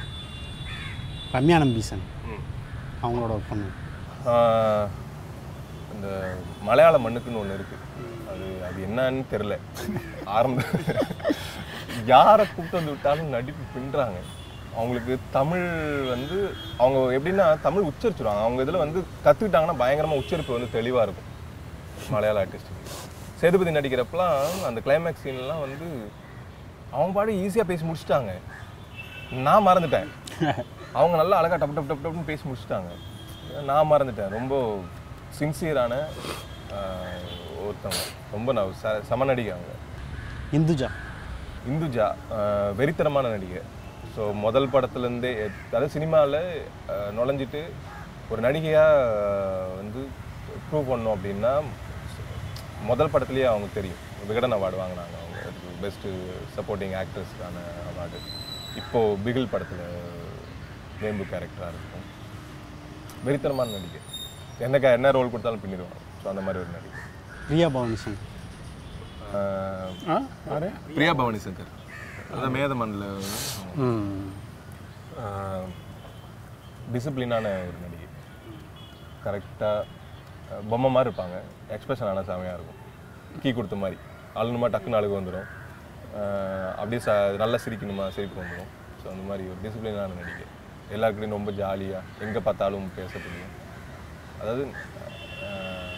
ரம்யா நம்பீசன் அவங்களோட ஒர்க் பண்ணு ஆஹ் இந்த மலையாள மண்ணுக்குன்னு ஒன்று இருக்கு அது அது என்னன்னு தெரில ஆரம்ப யாரை கூப்பிட்டு வந்து விட்டாலும் நடிப்பு பின்னுறாங்க அவங்களுக்கு தமிழ் வந்து அவங்க எப்படின்னா தமிழ் உச்சரிச்சிருவாங்க அவங்க இதில் வந்து கற்றுக்கிட்டாங்கன்னா பயங்கரமாக உச்சரிப்பு வந்து தெளிவாக இருக்கும் மலையாள ஆர்டிஸ்ட்டுக்கு சேதுபதி நடிக்கிறப்பலாம் அந்த கிளைமேக்ஸ் சீன்லாம் வந்து அவங்க பாடு ஈஸியாக பேசி முடிச்சிட்டாங்க நான் மறந்துட்டேன் அவங்க நல்லா அழகாக டப் டப் டப் டப்னு பேசி முடிச்சிட்டாங்க நான் மறந்துட்டேன் ரொம்ப சின்சியரான ஒருத்தவங்க ரொம்ப நான் ச சம நடிகை அவங்க இந்துஜா இந்துஜா ஆஹ் வெறித்தனமான நடிகை ஸோ முதல் படத்துலேருந்தே அதாவது சினிமாவில் நுழைஞ்சிட்டு ஒரு நடிகையாக வந்து ப்ரூவ் பண்ணோம் அப்படின்னா முதல் படத்துலேயே அவங்க தெரியும் விகடன் அவார்டு வாங்கினாங்க அவங்க பெஸ்ட்டு சப்போர்ட்டிங் ஆக்ட்ரஸ்க்கான அவார்டு இப்போது பிகில் படத்தில் வேம்பு கேரக்டராக இருக்கும் வெறித்தனமான நடிகை என்ன கே என்ன ரோல் கொடுத்தாலும் பின்னிடுவாங்க ஸோ அந்த மாதிரி ஒரு நடிகை பிரியா பவானி சங்கர் ஆஹ் ஆ யாரு பிரியா பவானி சங்கர் அதான் மேதமன்ல ம் டிசிப்ளினான ஒரு நடிகை கரெக்டாக பொம்மை மாதிரி இருப்பாங்க எக்ஸ்பிரஷன் ஆனால் செமையாக இருக்கும் கீ கொடுத்த மாதிரி அழுணுமா டக்குன்னு அழுகு வந்துடும் அப்படியே ச நல்லா சிரிக்கணுமா சிரிப்பு வந்துடும் ஸோ அந்த மாதிரி ஒரு டிசிப்ளினான நடிகை எல்லாருக்கிட்டையும் ரொம்ப ஜாலியாக எங்கே பார்த்தாலும் பேசக்கூடிய அதாவது ஆஹ்,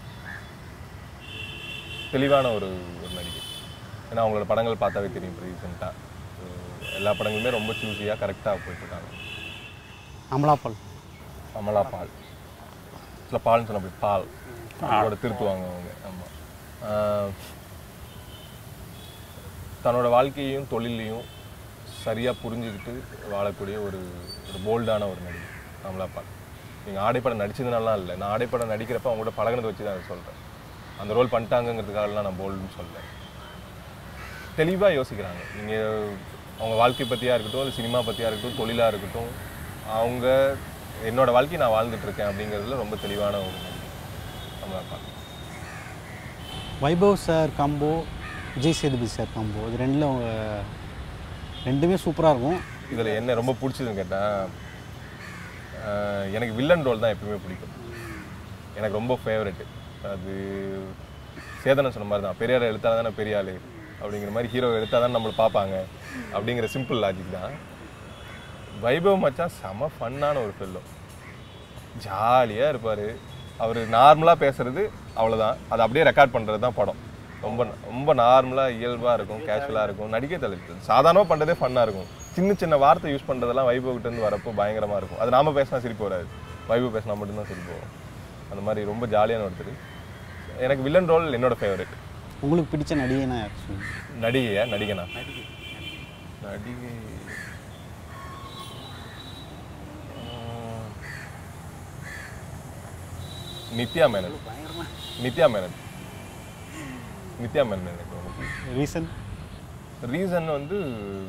தெளிவான ஒரு ஒரு நடிகை ஏன்னா அவங்களோட படங்கள் பார்த்தாவே தெரியும் இப்போ ரீசெண்டாக எல்லா படங்களுமே ரொம்ப சூஸியாக கரெக்டாக போயிட்டுருக்காங்க அமலாபால் அமலா பால் சில பால்னு சொன்ன அப்படி பால் அதோட திருத்துவாங்க அவங்க ஆமாம் தன்னோட வாழ்க்கையையும் தொழிலையும் சரியாக புரிஞ்சுக்கிட்டு வாழக்கூடிய ஒரு ஒரு போல்டான ஒரு நடிகை அமலா பால் நீங்கள் ஆடைப்படம் நடிச்சதுனாலாம் இல்லை நான் ஆடைப்படம் நடிக்கிறப்ப அவங்க கூட பழகினதை வச்சு தான் அதை சொல்கிறேன் அந்த ரோல் பண்ணிட்டாங்கங்கிறதுக்காகலாம் நான் போல்டுன்னு சொல்கிறேன் தெளிவாக யோசிக்கிறாங்க நீங்கள் அவங்க வாழ்க்கை பற்றியாக இருக்கட்டும் இல்லை சினிமா பற்றியாக இருக்கட்டும் தொழிலாக இருக்கட்டும் அவங்க என்னோட வாழ்க்கையை நான் வாழ்ந்துட்டு இருக்கேன் அப்படிங்கிறதுல ரொம்ப தெளிவான ஒரு நடிகை Amala Paul Vaibhav sir combo Vijay Sethupathi sir combo இது ரெண்டில் அவங்க ரெண்டுமே சூப்பராக இருக்கும் இதில் என்ன ரொம்ப பிடிச்சதுன்னு கேட்டால் எனக்கு வில்லன் ரோல் தான் எப்பயுமே பிடிக்கும் எனக்கு ரொம்ப ஃபேவரெட்டு அது சேதனம் சொன்ன மாதிரி தான் பெரியார் எழுத்தால் தானே பெரிய ஆளு அப்படிங்கிற மாதிரி ஹீரோ எடுத்தால் தான் நம்மளை பார்ப்பாங்க அப்படிங்கிற சிம்பிள் லாஜிக் தான் வைபவ் மச்சான் செம ஃபன்னான ஒரு ஃபில்லம் ஜாலியாக இருப்பார் அவர் நார்மலாக பேசுறது அவ்வளோதான் அதை அப்படியே ரெக்கார்ட் பண்ணுறது தான் படம் ரொம்ப ரொம்ப நார்மலாக இயல்பாக இருக்கும் கேஷுவலாக இருக்கும் நடிக்க தள்ளி சாதாரணமாக பண்ணுறதே ஃபன்னாக இருக்கும் சின்ன சின்ன வார்த்தை யூஸ் பண்ணுறதெல்லாம் வைபவ் கிட்ட இருந்து வரப்போ பயங்கரமாக இருக்கும் அது நாம பேசினா சிரிப்பு வராது வைபவ் பேசினா மட்டும்தான் சிரிப்பு வரும் அந்த மாதிரி ரொம்ப ஜாலியான ஒருத்தர் எனக்கு வில்லன் ரோல் என்னோட ஃபேவரட் உங்களுக்கு பிடிச்ச நடிகைனா யார் சொல்லுங்க நடிகையா நடிகனா நடிகை உம், நித்யா மேனன் நித்யா மேனன் நித்யா மேனன் எனக்கு ரொம்ப பிடிக்கும் ரீசன் ரீசன் வந்து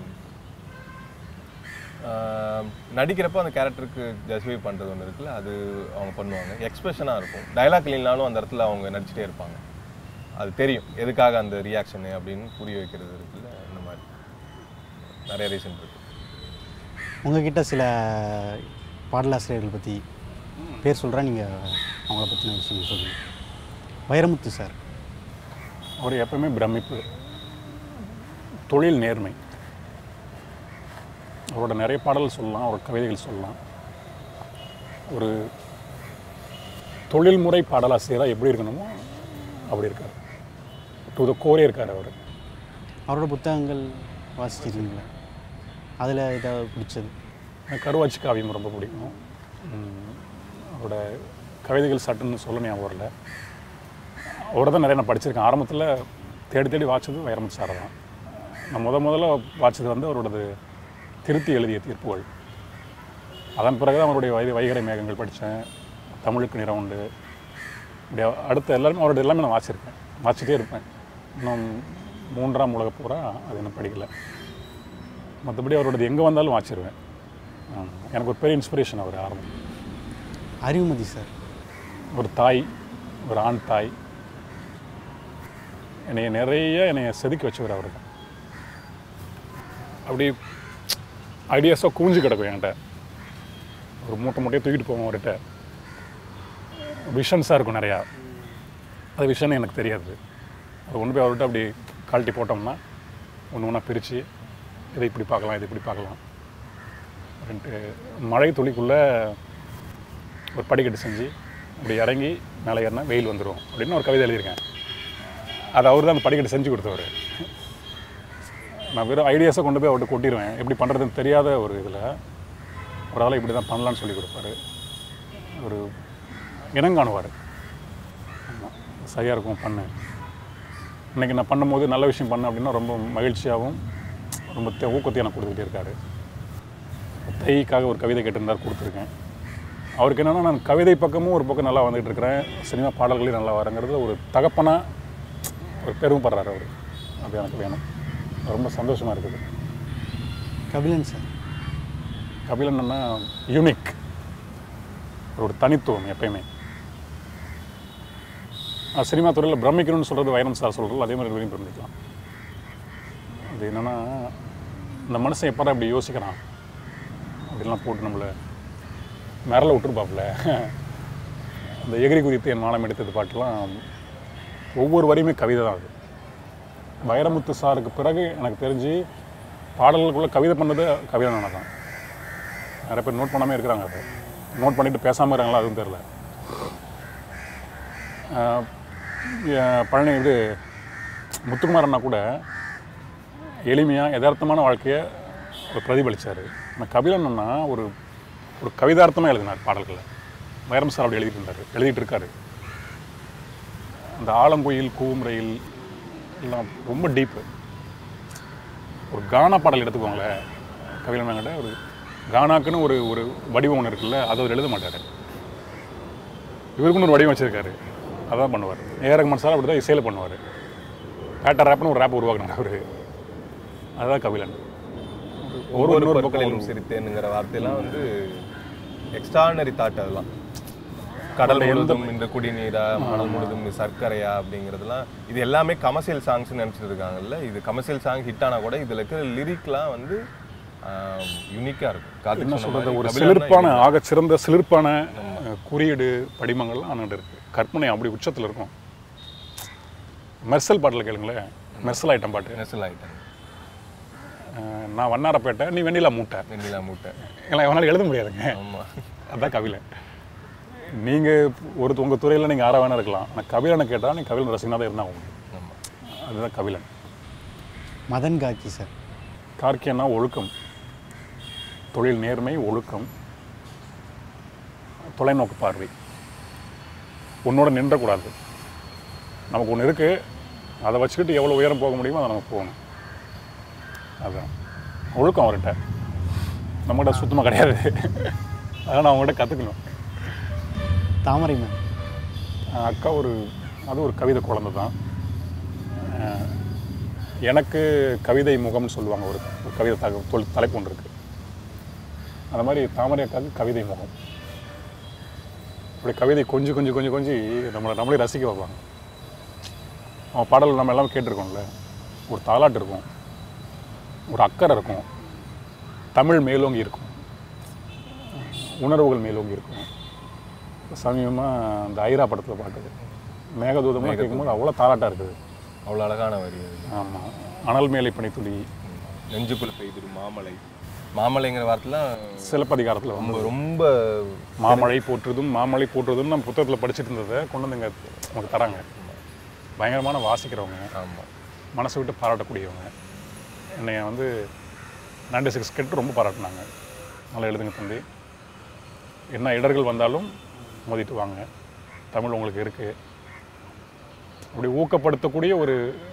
ஆஹ், நடிக்கிறப்போ அந்த கேரக்டருக்கு ஜஸ்டிஃபை பண்ணுறது ஒன்று இருக்குல்ல அது அவங்க பண்ணுவாங்க எக்ஸ்பிரஷனாக இருக்கும் டைலாக் இல்லைனாலும் அந்த இடத்துல அவங்க நடிச்சிட்டே இருப்பாங்க அது தெரியும் எதுக்காக அந்த ரியாக்ஷனு அப்படின்னு புரிய வைக்கிறது இருக்குல்ல இந்த மாதிரி நிறைய ரீசன் இருக்கு உங்ககிட்ட சில பாடலாசிரியர்கள் பற்றி பேர் சொல்கிறேன் நீங்கள் அவங்கள பற்றின விஷயம் சொல்லுங்கள் வைரமுத்து சார் அவர் எப்பவுமே பிரமிப்பு தொழில் நேர்மை அவரோட நிறைய பாடல்கள் சொல்லலாம் அவரோட கவிதைகள் சொல்லலாம் ஒரு தொழில்முறை பாடலாசிரியராக எப்படி இருக்கணுமோ அப்படி இருக்கார் டு த கோரே இருக்கார் அவர் அவரோட புத்தகங்கள் வாசிச்சிருக்கீங்களா அதில் ஏதாவது பிடிச்சது எனக்கு கருவாச்சி காவியம் ரொம்ப பிடிக்கும் உம், அவரோட கவிதைகள் சட்டுன்னு சொல்ல ஞாபகம் வரல அவரை தான் நிறைய நான் படிச்சிருக்கேன் ஆரம்பத்தில் தேடி தேடி வாட்சது வைரமுத்து சாரை தான் நான் முத முதல்ல வாட்சது வந்து அவரோடது திருத்தி எழுதிய தீர்ப்புகள் அதன் பிறகு தான் அவருடைய வை வைகரை மேகங்கள் படித்தேன் தமிழுக்கு நிறம் உண்டு இப்படி அடுத்த எல்லாருமே அவரோட எல்லாமே நான் வாசிச்சிருக்கேன் வாசிச்சிட்டே இருப்பேன் இன்னும் மூன்றாம் உலக பூரா அது இன்னும் படிக்கலை மற்றபடி அவரோடது எங்கே வந்தாலும் வாசிச்சிருவேன் ஆமா. எனக்கு ஒரு பெரிய இன்ஸ்பிரேஷன் அவர் ஆரம்பம் அறிவுமதி சார் ஒரு தாய் ஒரு ஆண் தாய் என்னைய நிறைய என்னைய செதுக்கி வச்சவர் அவர் தான் அப்படி ஐடியாஸாக கூஞ்சு கிடக்கும் என்கிட்ட ஒரு மூட்டை மூட்டையை தூக்கிட்டு போவோம் அவர்கிட்ட விஷன்ஸாக இருக்கும் நிறையா அது விஷன் எனக்கு தெரியாது அது ஒன்று போய் அவர்கிட்ட அப்படி கழட்டி போட்டோம்னா ஒன்று ஒன்றா பிரித்து இதை இப்படி பார்க்கலாம் இதை இப்படி பார்க்கலாம் அப்படின்ட்டு மழை துளிக்குள்ளே ஒரு படிக்கட்டு செஞ்சு அப்படி இறங்கி மேலே ஏறினா வெயில் வந்துடும் அப்படின்னு ஒரு கவிதை எழுதியிருக்கேன் அது அவர் தான் அந்த படிக்கட்டு செஞ்சு கொடுத்தவர் நான் வெறும் ஐடியாஸை கொண்டு போய் அவர்கிட்ட கொட்டிடுவேன் எப்படி பண்ணுறதுன்னு தெரியாத ஒரு இதில் ஒரு ஆளை இப்படி தான் பண்ணலான்னு சொல்லி கொடுப்பாரு ஒரு இனங்காணுவார் ஆமாம் சரியாக இருக்கும் பண்ணு இன்றைக்கி நான் பண்ணும்போது நல்ல விஷயம் பண்ணேன் அப்படின்னா ரொம்ப மகிழ்ச்சியாகவும் ரொம்ப தே- ஊக்கத்தையும் எனக்கு கொடுத்துக்கிட்டே இருக்காரு தைக்காக ஒரு கவிதை கேட்டிருந்தார் கொடுத்துருக்கேன் அவருக்கு என்னென்னா நான் கவிதை பக்கமும் ஒரு பக்கம் நல்லா வந்துகிட்டு இருக்கிறேன் சினிமா பாடல்களையும் நல்லா வரங்கிறது ஒரு தகப்பனா ஒரு பெருமைப்படுறாரு அவர் அது எனக்கு வேணும் ரொம்ப சந்தோஷமாக இருக்குது கபிலன் சார் கபிலன் அண்ணா யூனிக் ஒரு தனித்துவம் எப்பயுமே நான் சினிமா துறையில் பிரமிக்கணும்னு சொல்கிறது வைரம் சார் சொல்கிறது அதே மாதிரி விரும்பி பிரமிக்கலாம் அது என்னென்னா இந்த மனுஷன் எப்படா இப்படி யோசிக்கிறான் அப்படிலாம் போட்டு நம்மளை மிரள விட்டுருப்பாப்புல அந்த எகிரி குதித்து என் மானம் எடுத்தது பாட்டுலாம் ஒவ்வொரு வரியுமே கவிதை தான் அது வைரமுத்து சாருக்கு பிறகு எனக்கு தெரிஞ்சு பாடல்களுக்குள்ள கவிதை பண்ணது கவிதை நானா தான் நிறைய பேர் நோட் பண்ணாமல் இருக்கிறாங்க அதை நோட் பண்ணிட்டு பேசாமல் இருக்காங்களா அதுவும் தெரில ஆஹ் எ- பழனி இது முத்துக்குமார் அண்ணா கூட எளிமையாக யதார்த்தமான வாழ்க்கையை ஒரு பிரதிபலித்தார் ஆனால் கபிலன் அண்ணா ஒரு ஒரு கவிதார்த்தமாக எழுதினார் பாடல்களை வைரம் சார் அப்படி எழுதிட்டு இருந்தார் எழுதிட்டு இருக்காரு அந்த ஆலங்குயில் கூவும் ரயில் எல்லாம் ரொம்ப டீப்பு ஒரு கானா பாடல் எடுத்துக்கோங்களேன் கவிழனாங்கிட்ட ஒரு கானாக்குன்னு ஒரு ஒரு வடிவம் ஒன்று இருக்குல்ல அதை அவர் எழுத மாட்டார் இவருக்குன்னு ஒரு வடிவம் வச்சிருக்காரு அதான் பண்ணுவார் ஏரகமன் சார் அப்படி தான் இசையில் பண்ணுவார் பேட்டர் ரேப்னு ஒரு ரேப் உருவாக்குனார் அவர் அதுதான் கபிலன் ஒரு ஒவ்வொரு இன்னொரு பக்கம் பற்களிலும் சிரித்தேனுங்கிற வார்த்தையெல்லாம் வந்து எக்ஸ்ட்ரானரி தாட் அதெல்லாம் கடல் முழுதும் இந்த குடிநீரா மணல் முழுதும் இந்த சர்க்கரையா அப்படிங்கிறதுலாம் இது எல்லாமே கமர்ஷியல் சாங்ஸ் நினைச்சிட்டு இருக்காங்கல்ல இது கமர்ஷியல் சாங் ஹிட் ஆனா கூட இதுல இருக்கிற லிரிக்லாம் வந்து யூனிக்கா இருக்கும் கார்த்திக் என்ன சொன்ன சொல்கிறது மாதிரி ஒரு கபிலன்னா சிலிர்ப்பான ஆக சிறந்த சிலிர்ப்பான அஹ், குறியீடு படிமங்கள்லாம் அங்கிட்டு இருக்கு கற்பனை அப்படி உச்சத்தில் இருக்கும் மெர்சல் பாட்டில் கேளுங்களேன் மெர்சல் ஐட்டம் பாட்டு நெசல் ஐட்டம் அஹ், நான் வண்ணாரப்பேட்டை நீ வெண்ணிலா மூட்டை வெண்ணிலா மூட்டை எல்லாம் எவனாலும் எழுத முடியாதுங்க ஆமா அதான் கபிலன் நீங்கள் ஒரு உங்கள் துறையில் நீங்கள் யாராக வேணா இருக்கலாம் ஆனால் கபிலனை கேட்டால் நீங்கள் கபிலன் ரசிகனாக தான் இருந்தால் உங்களுக்கு ஆமா அதுதான் கபிலன் மதன் காக்கி சார் கார்க்கியன்னா ஒழுக்கம் தொழில் நேர்மை ஒழுக்கம் தொலைநோக்கு பார்வை உன்னோட நின்றக்கூடாது நமக்கு ஒன்று இருக்குது அதை வச்சுக்கிட்டு எவ்வளோ உயரம் போக முடியுமோ அதை நம்ம போகணும் அதுதான் ஒழுக்கம் அவர்கிட்ட நம்மகிட்ட சுத்தமாக கிடையாது அதான் நான் அவங்ககிட்ட கற்றுக்கணும் தாமரை மேம் அக்கா ஒரு அது ஒரு கவிதை குழந்தை தான் அஹ் எனக்கு கவிதை முகம்னு சொல்லுவாங்க ஒரு ஒரு கவிதை தக தொல் தலைப்பு ஒன்று இருக்குது அந்த மாதிரி தாமரை அக்காவுக்கு கவிதை முகம் அப்படி கவிதை கொஞ்சம் கொஞ்சம் கொஞ்சம் கொஞ்சம் நம்மளை நம்மளே ரசிக்க வைப்பாங்க அவன் பாடல் நம்ம எல்லாமே கேட்டிருக்கோம்ல ஒரு தாலாட்டு இருக்கும் ஒரு அக்கறை இருக்கும் தமிழ் மேலோங்கி இருக்கும் உணர்வுகள் மேலோங்கி இருக்கும் சமீபமாக அந்த ஐரா படத்தில் பார்க்குது மேகதூதமாக கேட்கும்போது அவ்வளோ தாராட்டாக இருக்குது அவ்வளோ அழகான வரி அது ஆமாம் அனல் மேலை பனித்துளி நெஞ்சுக்குள்ள பெய்திரு மாமலை மாமலைங்கிற வார்த்தைலாம் சிலப்பதிகாரத்தில் வந்து ரொம்ப ரொம்ப மாமழை போற்றுதும் மாமழை போற்றுதும் நம்ம புத்தகத்தில் படிச்சுட்டு இருந்ததை கொண்டு வந்து இங்கே நமக்கு தராங்க பயங்கரமான வாசிக்கிறவங்க ஆமாம் மனசை விட்டு பாராட்டக்கூடியவங்க என்னைய வந்து நைன்டி சிக்ஸ் கெட்டு ரொம்ப பாராட்டினாங்க நல்லா எழுதுங்க தம்பி என்ன இடர்கள் வந்தாலும் மோதிட்டு வாங்க தமிழ் உங்களுக்கு இருக்குது அப்படி ஊக்கப்படுத்தக்கூடிய ஒரு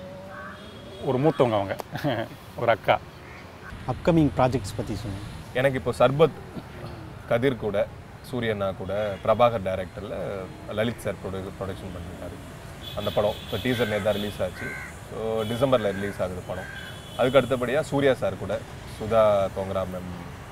ஒரு மூத்தவங்க அவங்க ஒரு அக்கா அப்கமிங் ப்ராஜெக்ட்ஸ் பற்றி சொல்லுங்கள் எனக்கு இப்போ சர்பத் கதிர் கூட சூரியண்ணா கூட பிரபாகர் டைரக்டரில் லலித் சார் ப்ரொடு ப்ரொடக்ஷன் பண்ணியிருக்காரு அந்த படம் இப்போ டீசர் நேற்று தான் ரிலீஸ் ஆச்சு ஸோ டிசம்பரில் ரிலீஸ் ஆகுது படம் அதுக்கு அடுத்தபடியாக சூர்யா சார் கூட சுதா தோங்கரா மேம்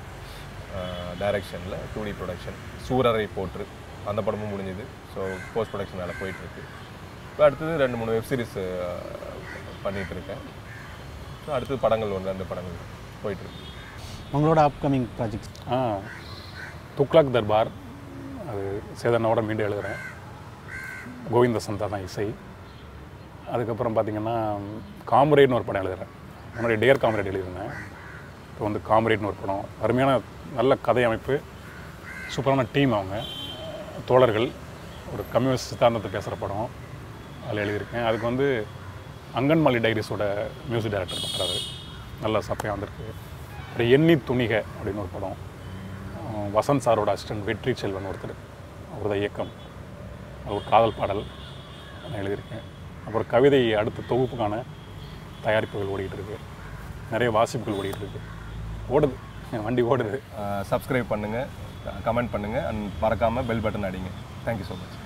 டைரக்ஷனில் two D production Soorarai Pottru அந்த படமும் முடிஞ்சுது ஸோ போஸ்ட் ப்ரொடக்ஷன் வேலை போயிட்டுருக்கு இப்போ அடுத்தது ரெண்டு மூணு வெப் சீரிஸ் பண்ணிகிட்டு இருக்கேன் ஸோ அடுத்தது படங்கள் ஒன்று ரெண்டு படங்கள் போயிட்டுருக்கு உங்களோட அப்கமிங் ப்ராஜெக்ட்ஸ் ஆ துக்ளக் தர்பார் அது சேதனோட மீண்டும் எழுதுகிறேன் கோவிந்த சந்தா தான் இசை அதுக்கப்புறம் பார்த்தீங்கன்னா காம்ரேட்னு ஒரு படம் எழுதுகிறேன் முன்னாடி டேர் காம்ரேட் எழுதியிருந்தேன் இப்போ வந்து காம்ரேட்னு ஒரு படம் அருமையான நல்ல கதை அமைப்பு சூப்பரான டீம் அவங்க தோழர்கள் ஒரு கம்யூனிஸ்ட் சித்தாந்தத்தை பேசுகிற படம் அதில் எழுதியிருக்கேன் அதுக்கு வந்து அங்கன்மாலி டைரிஸோட மியூசிக் டைரக்டர் பண்ணுறாரு நல்ல சப்பையாக வந்திருக்கு அப்புறம் எண்ணி துணிக அப்படின்னு ஒரு படம் அஹ் வசந்த் சாரோட அசிஸ்டன்ட் வெற்றி செல்வன் ஒருத்தர் அவரது இயக்கம் அது ஒரு காதல் பாடல் நான் எழுதியிருக்கேன் அப்புறம் கவிதை அடுத்த தொகுப்புக்கான தயாரிப்புகள் ஓடிட்டு இருக்கு நிறைய வாசிப்புகள் ஓடிட்டு இருக்கு ஓடுது வண்டி ஓடுது சப்ஸ்கிரைப் பண்ணுங்கள் கமெண்ட் பண்ணுங்கள் அண்ட் மறக்காமல் பெல் பட்டன் அடிங்க தேங்க்யூ ஸோ மச்